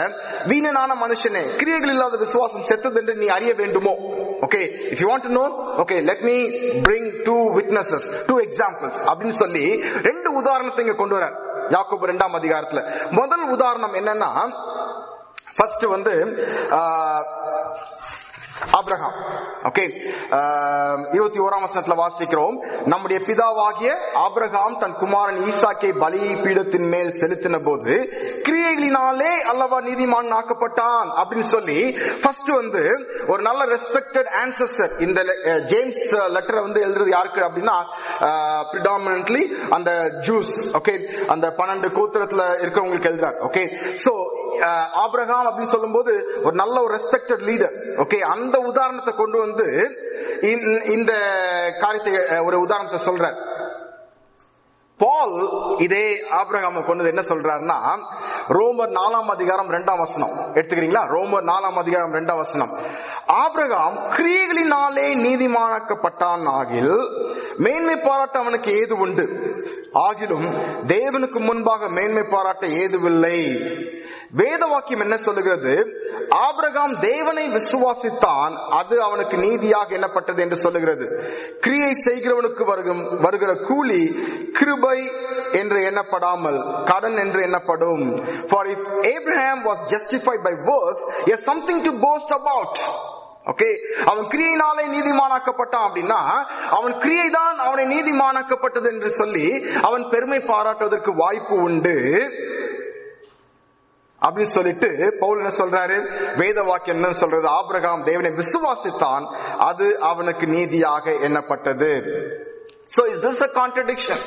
வீணனான மனுஷனே கிரியைகள் இல்லாத விசுவாசம் செத்தது என்று நீ அறிய வேண்டுமோ okay if you want to know okay let me bring two witnesses two examples அப்படின்னு சொல்லி ரெண்டு உதாரணத்தை இங்க கொண்டு வரார் யாக்கோபு ரெண்டாம் அதிகாரத்துல முதல் உதாரணம் என்னன்னா ஃபர்ஸ்ட் வந்து ஆஹ், ஆபிரகாம் ஓகே இருபத்தி ஓராம் வசனத்துல வாசிக்கிறோம் நம்முடைய பிதாவாகிய ஆபிரகாம் தன் குமாரன் ஈசாக்கை பலி பீடத்தின் மேல் செலுத்தின போது கிரியைகளினாலே அல்லவா நீதிமான் ஆக்கப்பட்டான் அப்படின்னு சொல்லி ஃபர்ஸ்ட் வந்து ஒரு நல்ல ரெஸ்பெக்டட் ஆன்சஸ்டர் இந்த ஜேம்ஸ் லெட்டரை வந்து எழுதுறது யாருக்கு அப்படின்னா ப்ரிடாமினன்ட்லி அந்த ஜூஸ் ஓகே அந்த பன்னெண்டு கோத்திரத்துல இருக்கவங்களுக்கு எழுதுறார் ஓகே சோ ஆபிரகாம் அப்படின்னு சொல்லும்போது ஒரு நல்ல ஒரு ரெஸ்பெக்டட் லீடர் ஓகே அந்த உதாரணத்தை கொண்டு வந்து இந்த- இந்த காரியத்தை அஹ், ஒரு உதாரணத்தை சொல்றார் பால் இதே ஆபிரகாம கொண்டு என்ன சொல்றாருன்னா ரோமர் நாலாம் அதிகாரம் ரெண்டாம் வசனம் எடுத்துக்கிறீங்களா ரோமர் நாலாம் அதிகாரம் ரெண்டாம் வசனம் ஆபிரகாம் கிரியைகளினாலே நீதிமானாக்கப்பட்டான் ஆகில் மேன்மை பாராட்ட அவனுக்கு ஏது உண்டு ஆகிலும் தேவனுக்கு முன்பாக மேன்மை பாராட்ட ஏதுவில்லை வேத வாக்கியம் என்ன சொல்லுகிறது ஆபிரகாம் தேவனை விசுவாசித்தான் அது அவனுக்கு நீதியாக எண்ணப்பட்டது என்று சொல்லுகிறது கிரியை செய்கிறவனுக்கு வருகும் வருகிற கூலி கிருபை என்று எண்ணப்படாமல் கடன் என்று எண்ணப்படும் for if Abraham was justified by works he has something to boast about ஓகே அவன் கிரியையினாலே நீதிமானாக்கப்பட்டான் அப்படின்னா அவன் கிரியை தான் அவனை நீதிமானாக்கப்பட்டது என்று சொல்லி அவன் பெருமை பாராட்டுவதற்கு வாய்ப்பு உண்டு அப்படின்னு சொல்லிட்டு பவுல் என்ன சொல்றாரு வேத வாக்கியம் என்ன சொல்றது ஆபிரகாம் தேவனை விசுவாசித்தான் அது அவனுக்கு நீதியாக எண்ணப்பட்டது so is this a contradiction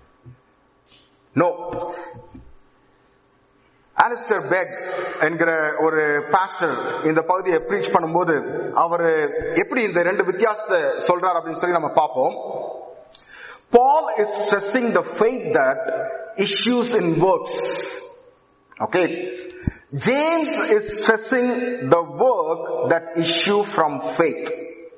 no Alistair Begg என்கிற ஒரு பாஸ்டர் இந்த பகுதியை ப்ரீச் பண்ணும்போது அவர் எப்படி இந்த ரெண்டு வித்தியாசத்தை சொல்றார் அப்படின்னு சொல்லி நம்ம பார்ப்போம் Paul is stressing the faith that issues in works. Okay. James is stressing the work that issue from faith.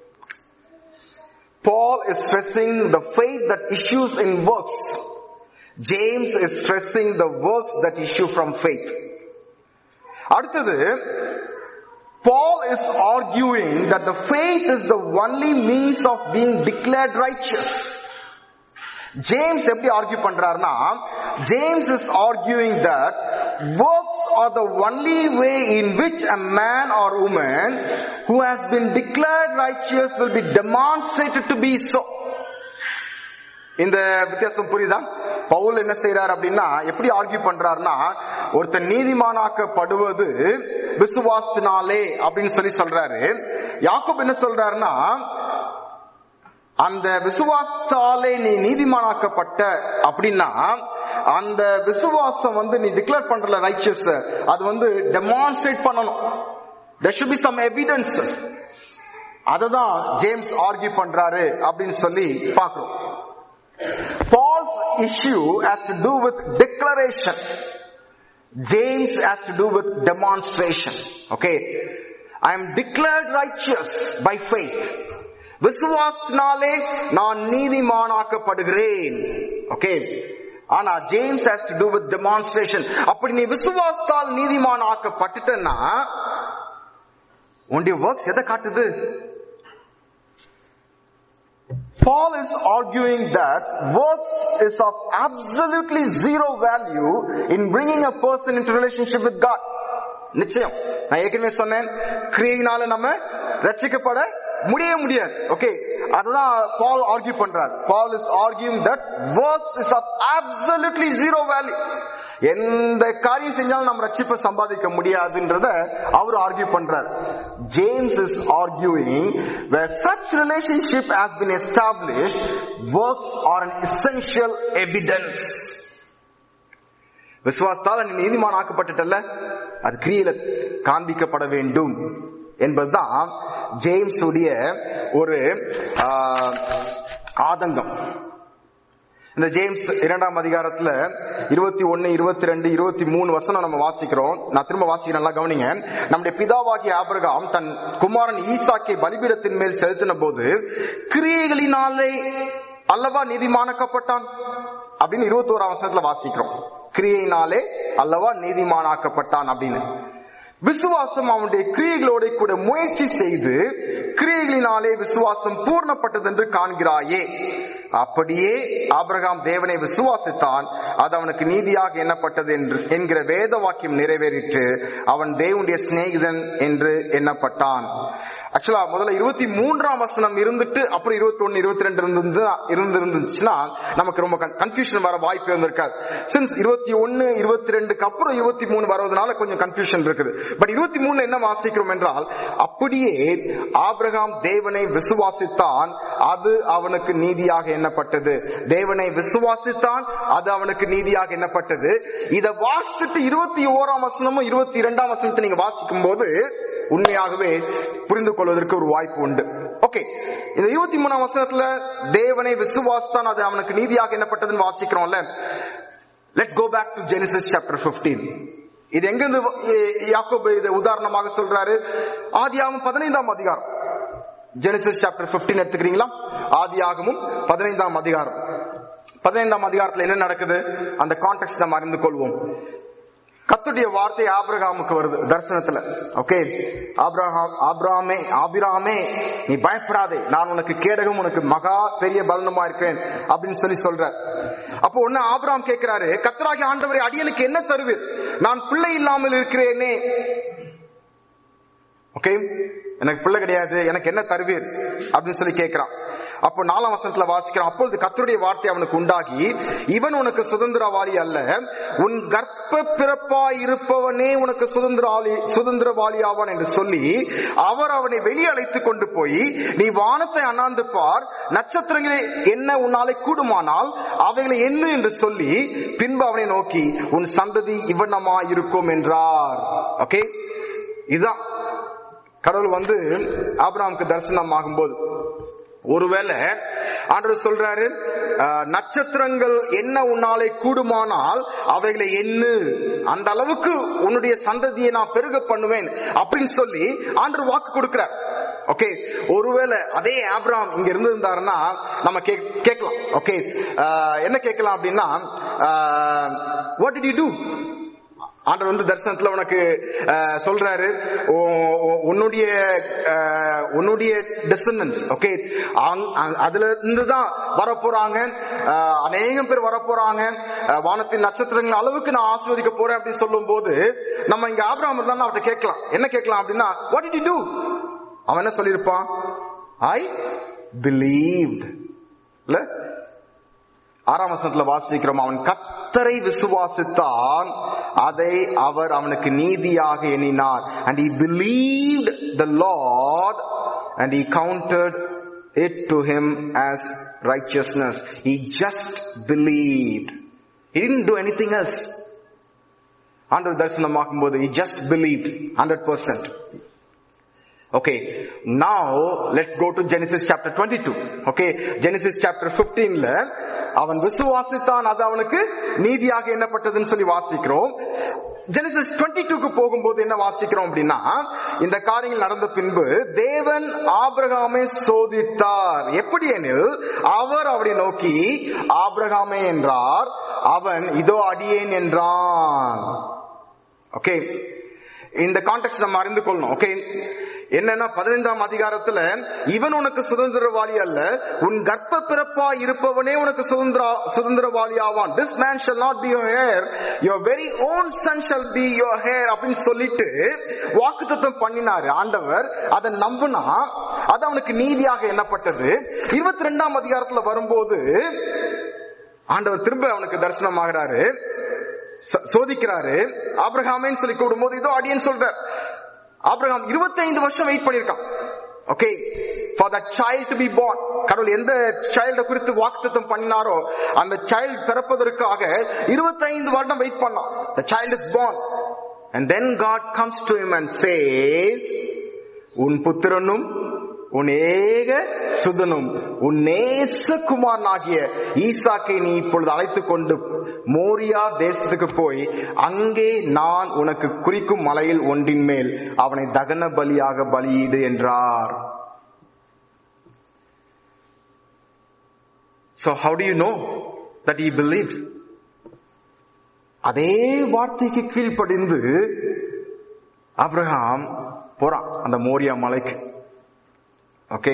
Paul is stressing the faith that issues in works. James is stressing the works that issue from faith. அடுத்தது Paul is arguing that the faith is the only means of being declared righteous. James எப்படி argue பண்றாருன்னா James is arguing that works are the only way in which a man or woman who has been declared righteous will be demonstrated to be so இந்த வித்தியாசம் புரியுதா பவுல் என்ன செய்யறாரு அப்படின்னா எப்படி argue பண்றாருன்னா ஒருத்தர் நீதிமானாக்கப்படுவது விசுவாசத்தினாலே அப்படின்னு சொல்லி சொல்றாரு யாக்கோப் என்ன சொல்றாருன்னா அந்த விசுவாசத்தாலே நீ நீதிமானாக்கப்பட்ட அப்படின்னா அந்த விசுவாசம் வந்து நீ டிக்ளேர் பண்றல ரைச்சியஸ் அது வந்து டெமான்ஸ்ட்ரேட் பண்ணணும் there should be some evidences அததான் ஜேம்ஸ் ஆர்கியூ பண்றாரு அப்படின்னு சொல்லி பாக்குறோம் Paul's issue has to do with declaration. James has to do with demonstration. Okay. I am declared righteous by faith. விசுவாசத்தினாலே நான் நீதிமானாக்கப்படுகிறேன் ஓகே ஆனா James has to do with demonstration அப்படி நீ விசுவாசத்தால் நீதிமான் ஆக்கப்பட்டுட்டன்னா உன்னுடைய ஒர்க்ஸ் எதை காட்டுது Paul is arguing that works is of absolutely zero value in bringing a person into relationship with God. நிச்சயம் நான் ஏற்கனவே சொன்னேன் கிரியையினால நம்ம ரட்சிக்கப்பட முடிய முடியாது ஓகே அதுதான் பால் ஆர்கியூ பண்றார் Paul is arguing that works is of absolutely zero value எந்த காரியம் செஞ்சாலும் நம்ம ரட்சிப்பை சம்பாதிக்க முடியாதுன்றத அவர் ஆர்கியூ பண்றார் James is arguing where such relationship has been established works are an essential evidence விசுவாசத்தால் நீ நீதிமான் ஆக்கப்பட்டுட்டல்ல அது கிரியில காண்பிக்கப்பட வேண்டும் என்பதுதான் ஜேம்ஸ் உடைய ஒரு ஆஹ், ஆதங்கம் இந்த ஜேம்ஸ் இரண்டாம் அதிகாரத்துல இருபத்தி ஒன்னு இருபத்தி ரெண்டு இருபத்தி மூணு வசனம் நம்ம வாசிக்கிறோம் நான் திரும்ப வாசிக்கிறேன் நல்லா கவனிங்க நம்முடைய பிதாவாகிய ஆபிரகாம் தன் குமாரன் ஈசாக்கை பலிபீடத்தின் மேல் செலுத்தின போது கிரியைகளினாலே அல்லவா நீதிமானாக்கப்பட்டான் அப்படின்னு இருபத்தி ஓராம் வசனத்துல வாசிக்கிறோம் கிரியையினாலே அல்லவா நீதிமானாக்கப்பட்டான் அப்படின்னு விசுவாசம் அவனுடைய கிரியைகளோட கூட முயற்சி செய்து கிரியைகளினாலே விசுவாசம் பூர்ணப்பட்டது என்று காண்கிறாயே அப்படியே ஆபிரகாம் தேவனை விசுவாசித்தான் அது அவனுக்கு நீதியாக எண்ணப்பட்டது என்று என்கிற வேத வாக்கியம் நிறைவேறிற்று அவன் தேவனுடைய சிநேகிதன் என்று எண்ணப்பட்டான் ஆக்சுவலா முதல்ல இருபத்தி மூன்றாம் வசனம் இருந்துட்டு அப்புறம் இருபத்தி ஒன்னு இருபத்தி ரெண்டு இருந்து இருந்துருந்துச்சுன்னா நமக்கு ரொம்ப கன்ஃபியூஷன் வர வாய்ப்பு இருந்திருக்காது சின்ஸ் இருபத்தி ஒன்னு இருபத்தி ரெண்டுக்கு அப்புறம் இருபத்தி மூணு வருவதனால கொஞ்சம் கன்ஃபியூஷன் இருக்குது பட் இருபத்தி மூணுல என்ன வாசிக்கிறோம் என்றால் அப்படியே ஆபிரகாம் தேவனை விசுவாசித்தான் அது அவனுக்கு நீதியாக எண்ணப்பட்டது தேவனை விசுவாசித்தான் அது அவனுக்கு நீதியாக எண்ணப்பட்டது இதை வாசித்துட்டு இருபத்தி ஓராம் வசனமும் இருபத்தி இரண்டாம் வசனத்தை நீங்க வாசிக்கும் போது உண்மையாகவே புரிந்து கொள்வதற்கு ஒரு வாய்ப்பு உண்டு ஓகே இந்த இருபத்தி மூணாம் வசனத்துல தேவனை விசுவாசித்தான் அது அவனுக்கு நீதியாக எண்ணப்பட்டதுன்னு வாசிக்கிறோம்ல let's go back to Genesis chapter 15 இது எங்கிருந்து யாக்கோபு இதை உதாரணமாக சொல்றாரு ஆதியாகமும் பதினைந்தாம் அதிகாரம் ஜெனிசிஸ் சாப்டர் 15 எடுத்துக்கிறீங்களா ஆதியாகமும் பதினைந்தாம் அதிகாரம் பதினைந்தாம் அதிகாரத்துல என்ன நடக்குது அந்த கான்டெக்ட் நம்ம அறிந்து கொள்வோம் கத்துடைய வார்த்தை ஆபிரகாமுக்கு வருது தரிசனத்துல ஓகே ஆபிரகாம் ஆபிராமே ஆபிராமே நீ பயப்படாதே நான் உனக்கு கேடகம் உனக்கு மகா பெரிய பலனமா இருக்கிறேன் அப்படின்னு சொல்லி சொல்ற அப்போ ஒண்ணு ஆபிராம் கேட்கிறாரு கத்தராகி ஆண்டவரை அடியனுக்கு என்ன தருவீர் நான் பிள்ளை இல்லாமல் இருக்கிறேனே ஓகே எனக்கு பிள்ளை கிடையாது எனக்கு என்ன தருவீர் அப்படின்னு சொல்லி கேட்கிறான் அப்போ நாலாம் வசனத்துல வாசிக்கிறான் அப்பொழுது கத்தருடைய வார்த்தை அவனுக்கு உண்டாகி இவன் உனக்கு சுதந்திரவாளி அல்ல உன் கர்ப்ப பிறப்பாய் இருப்பவனே உனக்கு சுதந்திரவாளி சுதந்திரவாளி ஆவான் என்று சொல்லி அவர் அவனை வெளியே அழைத்து கொண்டு போய் நீ வானத்தை அண்ணாந்து பார் நட்சத்திரங்களே என்ன உன்னாலே கூடுமானால் அவைகளை என்ன என்று சொல்லி பின்பு அவனை நோக்கி உன் சந்ததி இவனமா இருக்கும் என்றார் ஓகே இதுதான் கடவுள் வந்து ஆபிரகாமுக்கு தரிசனம் ஆகும்போது ஒருவேளை ஆண்டவர் சொல்றாரு அஹ், நட்சத்திரங்கள் என்ன உன்னாலே கூடுமானால் அவைகளை எண்ணு அந்த அளவுக்கு உன்னுடைய சந்ததியை நான் பெருக பண்ணுவேன் அப்படின்னு சொல்லி ஆண்டவர் வாக்கு கொடுக்கிறார் ஓகே ஒருவேளை அதே ஆப்ராம் இங்க இருந்திருந்தாருன்னா நம்ம கேக்- கேட்கலாம் ஓகே என்ன கேட்கலாம் அப்படின்னா வாட் டிட் யூ டூ ஆண்டவர் வந்து தரிசனத்துல உனக்கு அஹ், சொல்றாரு உ- உ- உன்னுடைய அஹ், உன்னுடைய டிசண்டன்ஸ் ஓகே அதுல இருந்து தான் வரப்போறாங்க அஹ், அநேகம் பேர் வரப்போறாங்க அஹ், வானத்தின் நட்சத்திரங்கள் அளவுக்கு நான் ஆசீர்வதிக்க போறேன் அப்படின்னு சொல்லும் போது நம்ம இங்க ஆபிரகாம் இருந்தா அவர்கிட்ட கேட்கலாம் என்ன கேட்கலாம் அப்படின்னா வாட் did you do அவன் என்ன சொல்லியிருப்பான் ஐ believed இல்ல ஆறாம் வசனத்துல வாசிக்கிறோம் அவன் கத்தரை விசுவாசித்தான் அதை அவர் அவனுக்கு நீதியாக எண்ணினார் and he believed the lord and he counted it to him as righteousness he just believed he didn't do anything else ஆண்டவர் தரிசனமாக்கும் போது he just believed 100% Okay, now let's go to Genesis chapter 22. Okay, Genesis chapter 15 ல அவன் விசுவாசித்தான் அது அவனுக்கு நீதியாக எண்ணப்பட்டதுன்னு சொல்லி வாசிக்கிறோம் ஜெனிசிஸ் 22 க்கு போகும்போது என்ன வாசிக்கிறோம் அப்படின்னா இந்த காரியங்கள் நடந்த பின்பு தேவன் ஆபிரகாமை சோதித்தார் எப்படி எனில் அவர் அவரை நோக்கி ஆபிரகாமே என்றார் அவன் இதோ அடியேன் என்றான் ஓகே இந்த கான்டெக்ட் நம்ம அறிந்து கொள்ளணும் ஓகே என்னன்னா பதினைந்தாம் அதிகாரத்துல இவன் உனக்கு சுதந்திரவாளி அல்ல உன் கர்ப்ப பிறப்பா இருப்பவனே உனக்கு சுதந்திர சுதந்திரவாளி ஆவான் this man shall not be your heir your very own son shall be your heir அப்படின்னு சொல்லிட்டு வாக்குத்தத்தம் பண்ணினாரு ஆண்டவர் அதை நம்புனா அது அவனுக்கு நீதியாக எண்ணப்பட்டது இருபத்தி ரெண்டாம் அதிகாரத்துல வரும்போது ஆண்டவர் திரும்ப அவனுக்கு தரிசனமாகிறாரு ச- சோதிக்கிறாரு ஆபிரகாமேன்னு சொல்லி கூடும்போது இதோ அடியேன்னு சொல்றார் ஆபிரகாம் 25 வருஷம் வெயிட் பண்ணிருக்கான் okay for that child to be born கடவுள் எந்த சைல்ட குறித்து வாக்குத்தத்தம் பண்ணினாரோ அந்த சைல்ட் பிறப்பதற்காக 25 வருடம் வெயிட் பண்ணான் the child is born and then god comes to him and says உன் புத்திரனும் உன் ஏக சுதனும் உன் நேசகுமாரனாகிய ஈசாக்கை நீ இப்பொழுது அழைத்துக் கொண்டு மோரியா தேசத்துக்கு போய் அங்கே நான் உனக்கு குறிக்கும் மலையில் ஒன்றின் மேல் அவனை தகன பலியாக பலியிடு என்றார் So how do you know that he believed? அதே வார்த்தைக்கு கீழ்ப்படிந்து ஆபிரகாம் போறான் அந்த மோரியா மலைக்கு okay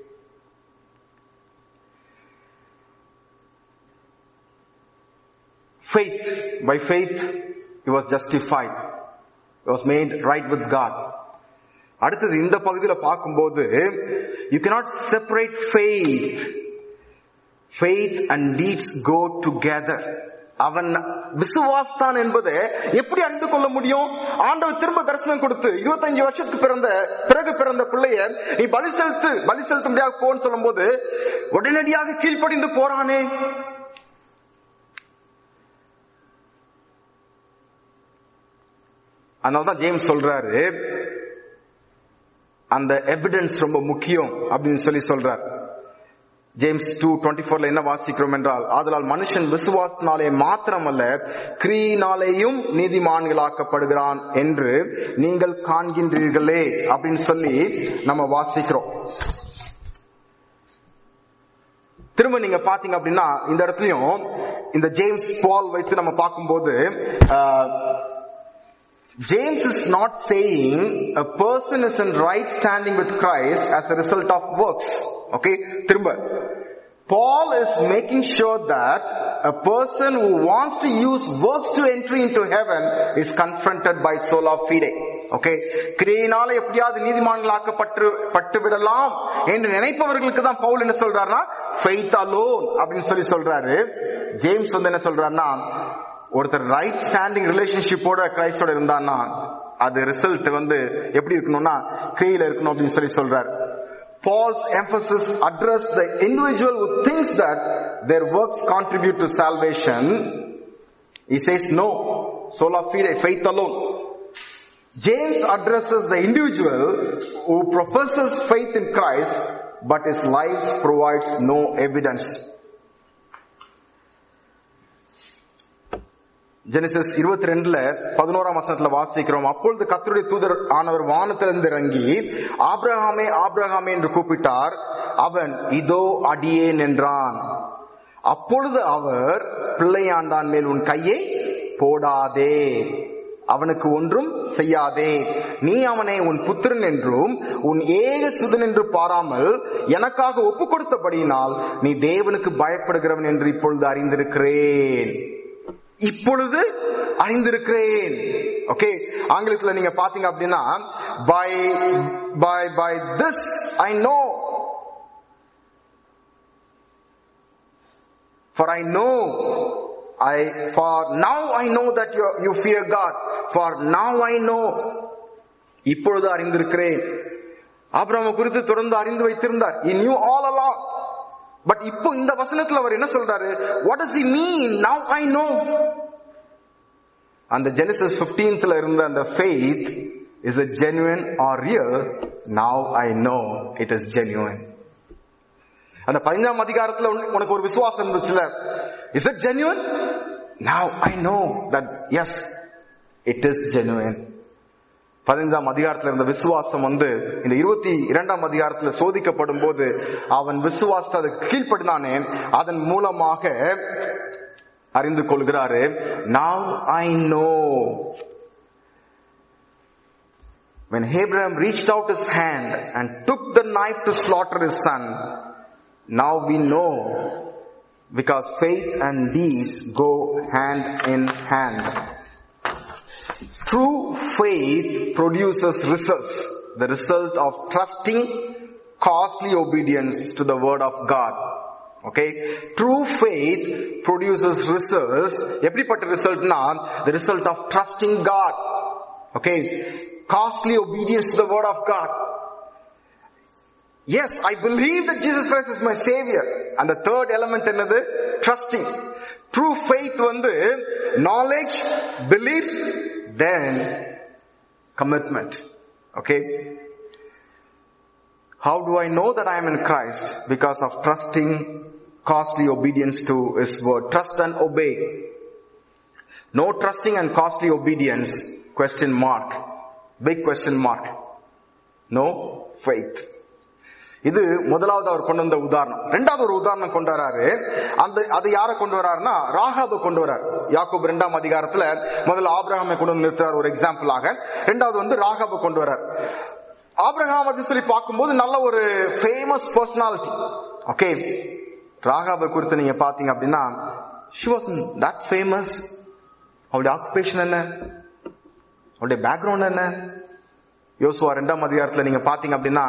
faith by faith he was justified he was made right with god அடுத்தது இந்த பகுதியில பார்க்கும்போது you cannot separate faith faith and deeds go together அவன் விசுவாஸ்தான் என்பதை எப்படி அறிந்து கொள்ள முடியும் ஆண்டவர் திரும்ப தரிசனம் கொடுத்து இருபத்தஞ்சு வருஷத்துக்கு பிறந்த பிறகு பிறந்த பிள்ளைய நீ பலி செலுத்து பலி செலுத்தும்படியாக போன்னு சொல்லும் போது உடனடியாக கீழ்ப்படிந்து போறானே அதனாலதான் ஜேம்ஸ் சொல்றாரு அந்த எவிடன்ஸ் ரொம்ப முக்கியம் அப்படின்னு சொல்லி சொல்றார் ஜேம்ஸ் டூ டுவெண்ட்டி ஃபோர்ல என்ன வாசிக்கிறோம் என்றால் ஆதலால் மனுஷன் விசுவாசனாலே மாத்திரமல்ல கிரியினாலேயும் நீதிமான்களாக்கப்படுகிறான் என்று நீங்கள் காண்கின்றீர்களே அப்படின்னு சொல்லி நம்ம வாசிக்கிறோம் திரும்ப நீங்க பாத்தீங்க அப்படின்னா இந்த இடத்துலயும் இந்த ஜேம்ஸ் பால் வைத்து நம்ம பார்க்கும்போது James is not saying a person is in right standing with Christ as a result of works. Okay? திரும்ப. Paul is making sure that a person who wants to use works to enter into heaven is confronted by sola fide. Okay கிரியினால எப்படியாவது நீதிமான்களாக்கப்பட்டு பட்டு விடலாம் என்று நினைப்பவர்களுக்கு தான் பவுல் என்ன சொல்றாருன்னா ஃபெய்த் அலோன் அப்படின்னு சொல்லி சொல்றாரு ஜேம்ஸ் வந்து என்ன சொல்றாருன்னா ஒருத்தர் ரைட் ஸ்டாண்டிங் ரிலேஷன்ஷிப்போட கிரைஸ்டோட இருந்தான்னா அது ரிசல்ட் வந்து எப்படி இருக்கணும்னா கிரியில இருக்கணும் அப்படின்னு சொல்லி சொல்றாரு Paul's emphasis address the individual who thinks that their works contribute to salvation. He says no, sola fide, faith alone. James addresses the individual who professes faith in Christ, but his life provides no evidence. Genesis இருபத்தி ரெண்டுல பதினோராம் வசனத்துல வாசிக்கிறோம் அப்பொழுது கத்தருடைய தூதர் ஆனவர் வானத்திலிருந்து இறங்கி ஆப்ரஹாமே ஆப்ரஹாமே என்று கூப்பிட்டார் அவன் இதோ அடியேன் என்றான் அப்பொழுது அவர் பிள்ளையாண்டான் மேல் உன் கையை போடாதே அவனுக்கு ஒன்றும் செய்யாதே நீ அவனை உன் புத்திரன் என்றும் உன் ஏக சுதன் என்று பாராமல் எனக்காக ஒப்பு கொடுத்தபடியினால் நீ தேவனுக்கு பயப்படுகிறவன் என்று இப்பொழுது அறிந்திருக்கிறேன் இப்பொழுது அறிந்திருக்கிறேன் ஓகே ஆங்கிலத்துல நீங்க பாத்தீங்க அப்படின்னா by by by this I know for I know I for now I know that you you fear God for now I know இப்பொழுது அறிந்திருக்கிறேன் ஆபிரம குறித்து தொடர்ந்து அறிந்து வைத்திருந்தார் he knew all along but இப்போ இந்த வசனத்துல அவர் என்ன சொல்றாரு what is he mean now I know அந்த ஜெனிசஸ் 15th இருந்த அந்த faith is a genuine or real now i know it is genuine அந்த பதினஞ்சாம் அதிகாரத்துல உனக்கு- உனக்கு ஒரு விசுவாசம் இருந்துச்சுல is it genuine now I know that yes it is genuine பதினைந்தாம் அதிகாரத்துல இருந்த விசுவாசம் வந்து இந்த இருபத்தி இரண்டாம் அதிகாரத்துல சோதிக்கப்படும் போது அவன் விசுவாசத்தை அதுக்கு கீழ்ப்படினானே அதன் மூலமாக அறிந்து கொள்கிறாரு now I know When Abraham reached out his hand and took the knife to slaughter his son, now we know because faith and deeds go hand in hand. True faith produces results. The result of trusting costly obedience to the word of God. Okay? True faith produces results. எப்படிப்பட்ட ரிசல்ட்னா the result of trusting God. Okay? Costly obedience to the word of God. Yes, I believe that Jesus Christ is my savior. And the third element என்னது trusting. True faith வந்து knowledge, belief, then commitment. Okay? How do I know that I am in Christ? Because of trusting costly obedience to His word. Trust and obey. No trusting and costly obedience. Question mark. Big question mark. No faith. இது முதலாவது அவர் கொண்டு வந்த உதாரணம் ரெண்டாவது ஒரு உதாரணம் கொண்டு வராரு அந்த அது யாரை கொண்டு வராருன்னா ராகாபை கொண்டு வரார் யாக்கோப் ரெண்டாம் அதிகாரத்துல முதல்ல ஆபிரகாமை கொண்டு வந்து நிறுத்துறார் ஒரு எக்ஸாம்பிளாக ரெண்டாவது வந்து ராகாபை கொண்டு வரார் ஆபிரகாம் அப்படின்னு சொல்லி பார்க்கும்போது நல்ல ஒரு ஃபேமஸ் பர்சனாலிட்டி ஓகே ராகாபை குறித்து நீங்க பாத்தீங்க அப்படின்னா ஷி வாஸ் தட் ஃபேமஸ் அவருடைய ஆக்குபேஷன் என்ன அவருடைய பேக்ரவுண்ட் என்ன யோசுவா ரெண்டாம் அதிகாரத்துல நீங்க பாத்தீங்க அப்படின்னா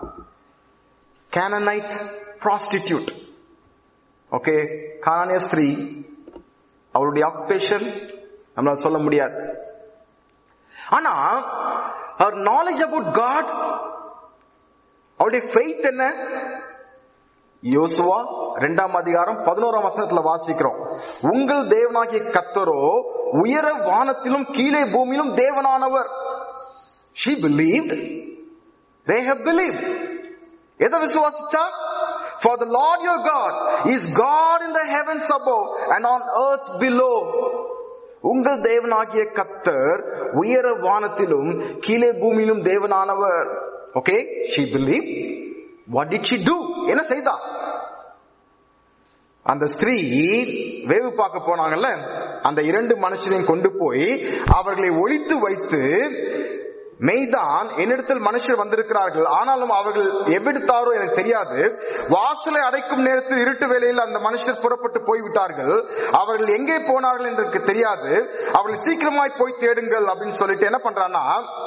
கேனனைட் ப்ராஸ்டிடியூட் ஓகே கானானிய ஸ்திரீ அவருடைய ஆக்குபேஷன் நம்மளால சொல்ல முடியாது ஆனா அவர் நாலேஜ் அபவுட் காட் அவருடைய ஃபெய்த் என்ன யோசுவா ரெண்டாம் அதிகாரம் பதினோராம் வசனத்துல வாசிக்கிறோம் உங்கள் தேவனாகிய கத்தரோ உயர வானத்திலும் கீழே பூமியிலும் தேவனானவர் she believed Rahab believed எதை விசுவாசிச்சா for the lord your god is god in the heavens above and on earth below உங்கள் தேவனாகிய கத்தர் உயர வானத்திலும் கீழே பூமியிலும் தேவனானவர் okay she believed what did she do என்ன செய்தா அந்த ஸ்திரீ வேவு பார்க்க போனாங்கல்ல அந்த இரண்டு மனுஷனையும் கொண்டு போய் அவர்களை ஒழித்து வைத்து மெய்தான் என்னிடத்தில் மனுஷர் வந்திருக்கிறார்கள் ஆனாலும் அவர்கள் எவ்விடுத்தாரோ எனக்கு தெரியாது வாசலை அடைக்கும் நேரத்தில் இருட்டு வேளையில் அந்த மனுஷர் புறப்பட்டு போய்விட்டார்கள் அவர்கள் எங்கே போனார்கள் என்று எனக்கு தெரியாது அவர்கள் சீக்கிரமாய் போய் தேடுங்கள் அப்படின்னு சொல்லிட்டு என்ன பண்றான்னா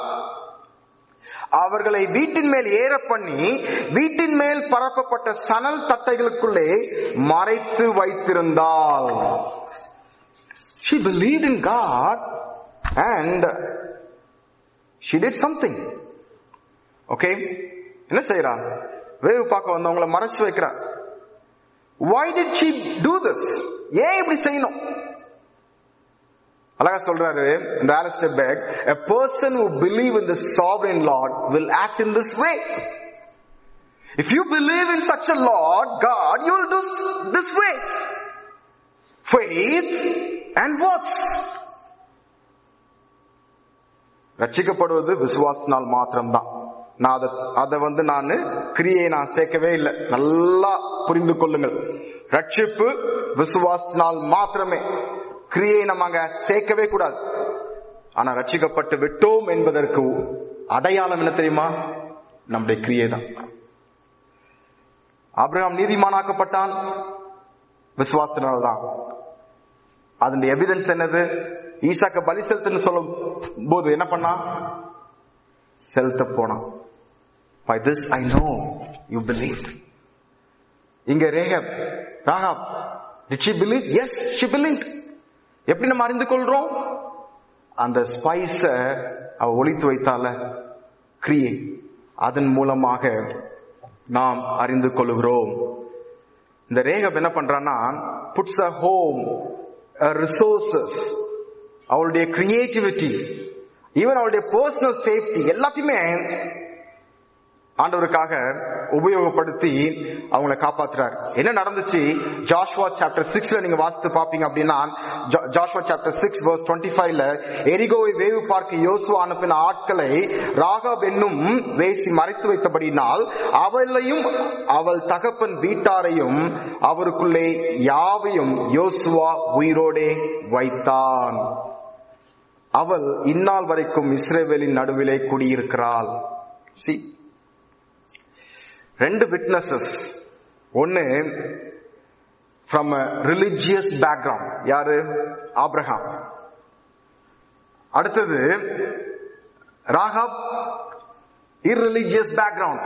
அவர்களை வீட்டின் மேல் ஏற பண்ணி வீட்டின் மேல் பரப்பப்பட்ட சணல் தட்டைகளுக்குள்ளே மறைத்து வைத்திருந்தாள் she believed in God and she did something okay என்ன செய்யறா வேவு பார்க்க வந்தவங்களை மறைச்சு வைக்கிறா why did she do this ஏன் இப்படி செய்யணும் அழகா சொல்றாரு இந்த Alistair Begg a person who believe in the sovereign lord will act in this way if you believe in such a lord god you will do this way faith and works ரட்சிக்கப்படுவது விசுவாசனால் மாத்திரம்தான் நான் அதை அதை வந்து நான் கிரியை நான் சேர்க்கவே இல்லை நல்லா புரிந்து கொள்ளுங்கள் ரட்சிப்பு விசுவாசனால் மாத்திரமே கிரியை நம்ம அங்க சேர்க்கவே கூடாது ஆனா ரட்சிக்கப்பட்டு விட்டோம் என்பதற்கு அடையாளம் என்ன தெரியுமா நம்முடைய கிரியை தான் அப்ரஹாம் நீதிமானாக்கப்பட்டான் விசுவாசத்தினால்தான் அதனுடைய எவிடன்ஸ் என்னது ஈசாக்க பலி செலுத்துன்னு சொல்லும் போது என்ன பண்ணா செலுத்த போனான் by this I know you believe இங்க Rahab Rahab did she believe yes she believe எப்படி நம்ம அறிந்து கொள்றோம் அந்த ஸ்பைஸ அவ ஒழித்து வைத்தால கிரியை அதன் மூலமாக நாம் அறிந்து கொள்கிறோம் இந்த ரேகப் என்ன பண்றான்னா புட்ஸ் அ ஹோம் ரிசோர்சஸ் அவளுடைய கிரியேட்டிவிட்டி ஈவன் அவளுடைய பர்சனல் சேஃப்டி எல்லாத்தையுமே ஆண்டவருக்காக உபயோகப்படுத்தி அவங்களை காப்பாத்துறாரு என்ன நடந்துச்சு ஜாஷ்வா சாப்டர் சிக்ஸ்ல நீங்க வாசித்து பாப்பீங்க அப்படின்னா Joshua chapter six verse twenty ஃபைவ்ல எரிகோவை வேவு பார்க்க யோசுவா அனுப்பின ஆட்களை ராகாப் என்னும் வேசி மறைத்து வைத்தபடினால் அவளையும் அவள் தகப்பன் வீட்டாரையும் அவருக்குள்ளே யாவையும் யோசுவா உயிரோடே வைத்தான் அவள் இந்நாள் வரைக்கும் இஸ்ரேவேலின் நடுவிலே குடியிருக்கிறாள் சி ரெண்டு விட்னஸஸ் ஒன்னு ஃப்ரம் ரிலிஜியஸ் பேக்ரவுண்ட் யாரு ஆப்ரஹாம் அடுத்தது Rahab irreligious background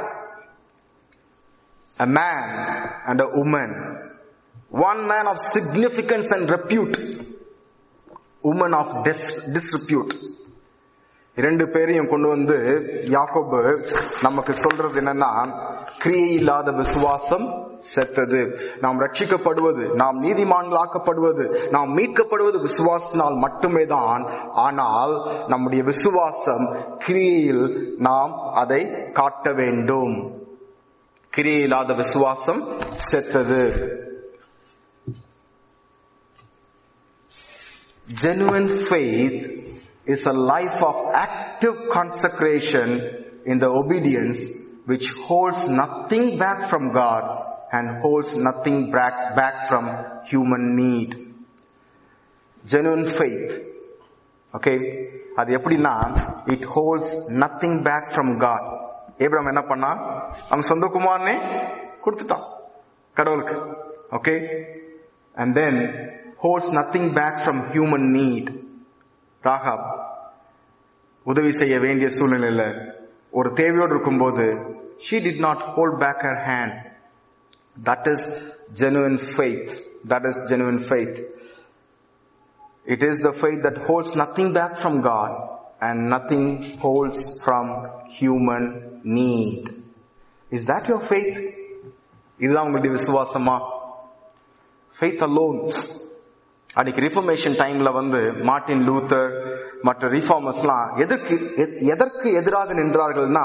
a man and a woman one man of significance and repute woman of dis- disrepute இரண்டு பேரையும் கொண்டு வந்து யாக்கோபு நமக்கு சொல்றது என்னன்னா கிரியை இல்லாத விசுவாசம் செத்தது நாம் ரட்சிக்கப்படுவது நாம் நீதிமான்களாக்கப்படுவது நாம் மீட்கப்படுவது விசுவாசனால் மட்டுமே தான் ஆனால் நம்முடைய விசுவாசம் கிரியையில் நாம் அதை காட்ட வேண்டும் கிரியை இல்லாத விசுவாசம் செத்தது genuine faith is a life of active consecration in the obedience which holds nothing back from God and holds nothing back, back from human need. Genuine faith. Okay. அது எப்படின்னா it holds nothing back from God. Abram என்ன பண்ணா அவன் சொந்த குமாரனே கொடுத்துட்டான் கடவுளுக்கு okay and then holds nothing back from human need Rahab உதவி செய்ய வேண்டிய சூழ்நிலையில ஒரு தேவையோடு இருக்கும்போது she did not hold back her hand that is genuine faith that is genuine faith it is the faith that holds nothing back from god and nothing holds from human need is that your faith இதுதான் உங்களுடைய விசுவாசமா faith alone அன்னைக்கு reformation டைம்ல வந்து Martin Luther மற்ற ரிஃபார்மர்ஸ்லாம் எதற்கு எ- எதற்கு எதிராக நின்றார்கள்னா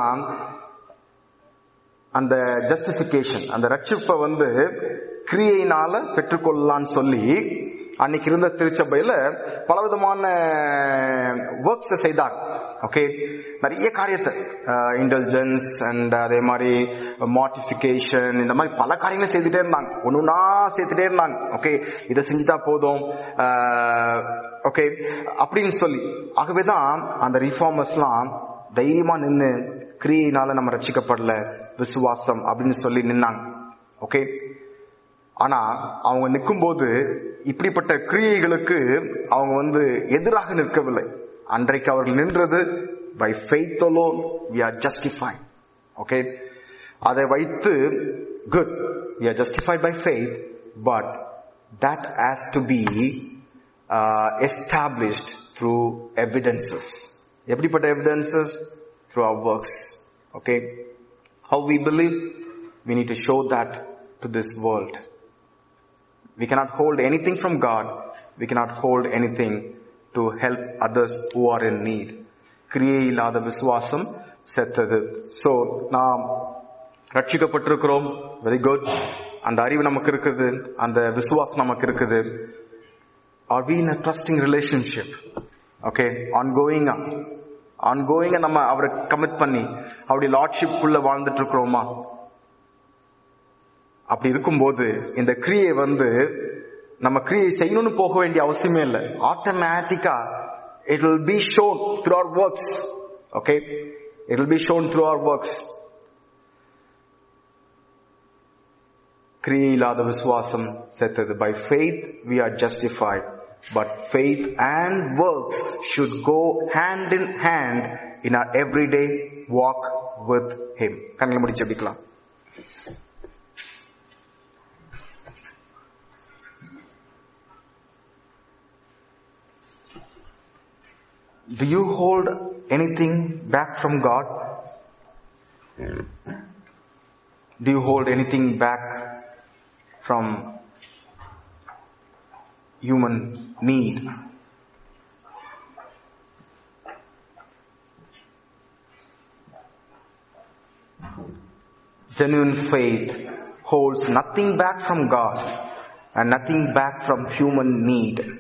அந்த ஜஸ்டிபிகேஷன் அந்த ரட்சிப்பை வந்து கிரியையினால பெற்றுக்கொள்ளலாம்னு சொல்லி அன்னைக்கு இருந்த திருச்சபையில பலவிதமான ஒர்க்ஸ் செய்தாங்க ஓகே நிறைய காரியத்தை இன்டெலிஜென்ஸ் அண்ட் அதே மாதிரி மாட்டிஃபிகேஷன் இந்த மாதிரி பல காரியங்களை செய்துட்டே இருந்தாங்க ஒண்ணுனா சேர்த்துட்டே இருந்தாங்க ஓகே இதை செஞ்சுட்டா போதும் ஓகே அப்படின்னு சொல்லி ஆகவே தான் அந்த ரிஃபார்மர்ஸ்லாம் தைரியமா நின்னு கிரியையினால நம்ம ரட்சிக்கப்படல விசுவாசம் அப்படின்னு சொல்லி நின்னாங்க ஓகே ஆனா அவங்க நிற்கும்போது இப்படிப்பட்ட கிரியைகளுக்கு அவங்க வந்து எதிராக நிற்கவில்லை அன்றைக்கு அவர்கள் நின்றது by faith alone we are justified okay அதை வைத்து good we are justified by faith but that has to be uh, established through evidences எப்படிப்பட்ட evidences through our works okay how we believe we need to show that to this world we cannot hold anything from God. We cannot hold anything to help others who are in need. கிரியை இல்லாத விசுவாசம் செத்தது so நாம் ரட்சிக்கப்பட்டிருக்கிறோம் very good அந்த அறிவு நமக்கு இருக்குது அந்த விசுவாசம் நமக்கு இருக்குது are we in a trusting relationship okay ஆன்கோயிங்கா ஆன்கோயிங்கா நம்ம அவரை கமிட் பண்ணி அவருடைய லார்ட்ஷிப் குள்ள வாழ்ந்துட்டு இருக்கிறோமா அப்படி இருக்கும்போது இந்த கிரியை வந்து நம்ம கிரியை செய்யணும்னு போக வேண்டிய அவசியமே இல்லை ஆட்டோமேட்டிக்கா it will be shown through our works okay it will be shown through our works கிரியை இல்லாத விசுவாசம் செத்தது by faith we are justified but faith and works should go hand in hand in our everyday walk with him கண்ணில் முடி ஜெபிக்கலாம் Do you hold anything back from God? Do you hold anything back from human need? Genuine faith holds nothing back from God and nothing back from human need.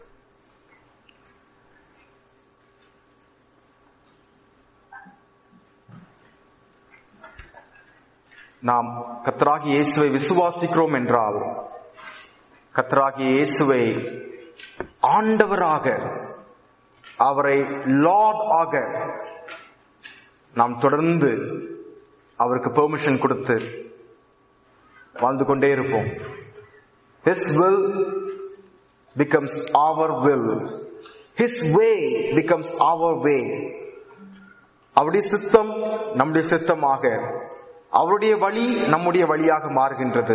நாம் கத்தராகி இயேசுவை விசுவாசிக்கிறோம் என்றால் கத்தராகி இயேசுவை ஆண்டவராக அவரை லார்ட் ஆக நாம் தொடர்ந்து அவருக்கு பெர்மிஷன் கொடுத்து வாழ்ந்து கொண்டே இருப்போம் His will becomes our will. His way becomes our way. அவருடைய சித்தம் நம்முடைய சித்தமாக அவருடைய வழி நம்முடைய வழியாக மாறுகின்றது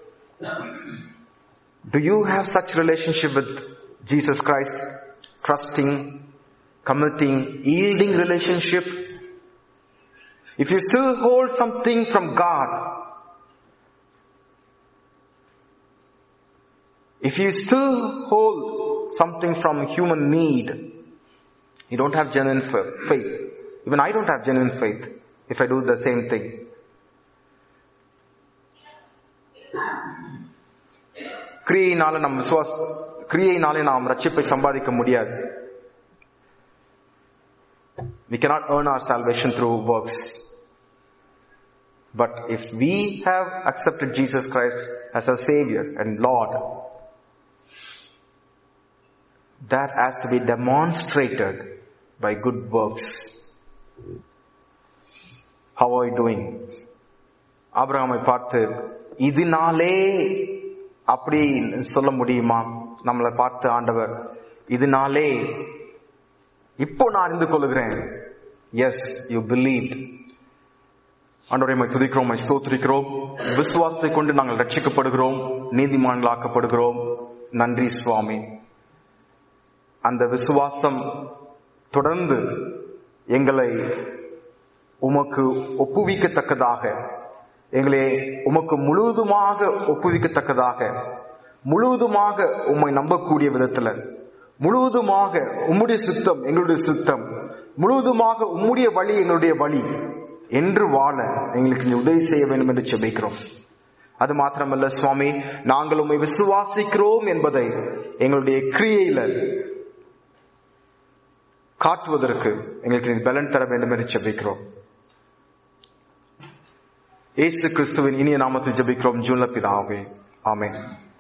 Do you have such relationship with Jesus Christ? Trusting, committing, yielding relationship? If you still hold something from God, if you still hold something from human need, you don't have genuine fa- faith. Even I don't have genuine faith if I do the same thing. கிரியையினால நம் விசுவாச கிரியையினாலே நாம் ரட்சிப்பை சம்பாதிக்க முடியாது we cannot earn our salvation through works But if we have accepted Jesus Christ as our Savior and Lord, that has to be demonstrated by good works. How are you doing? ஆபிரகாமை பார்த்து இதனாலே அப்படி சொல்ல முடியுமா நம்மளை பார்த்து ஆண்டவர் இதனாலே இப்போ நான் அறிந்து கொள்கிறேன் எஸ் யூ பிலீவ் ஆண்டவரை துதிக்கிறோம் உம்மை ஸ்தோத்திரிக்கிறோம் விசுவாசத்தை கொண்டு நாங்கள் ரட்சிக்கப்படுகிறோம் நீதிமான்களாக்கப்படுகிறோம் நன்றி சுவாமி அந்த விசுவாசம் தொடர்ந்து எங்களை உமக்கு ஒப்புவிக்கத்தக்கதாக எங்களை உமக்கு முழுவதுமாக ஒப்புவிக்கத்தக்கதாக முழுவதுமாக உம்மை நம்பக்கூடிய விதத்துல முழுவதுமாக உம்முடைய சித்தம் எங்களுடைய சித்தம் முழுவதுமாக உம்முடைய வழி எங்களுடைய வழி என்று வாழ எங்களுக்கு நீ உதவி செய்ய வேண்டும் என்று செபிக்கிறோம் அது மாத்திரமல்ல சுவாமி நாங்கள் உம்மை விசுவாசிக்கிறோம் என்பதை எங்களுடைய கிரியையில காட்டுவதற்கு எங்களுக்கு நீ பலன் தர வேண்டும் என்று செபிக்கிறோம் இயேசு கிறிஸ்துவின் இனிய நாமத்தில் ஜெபிக்கிறோம் ஜூன்ல பிதாவே ஆமென்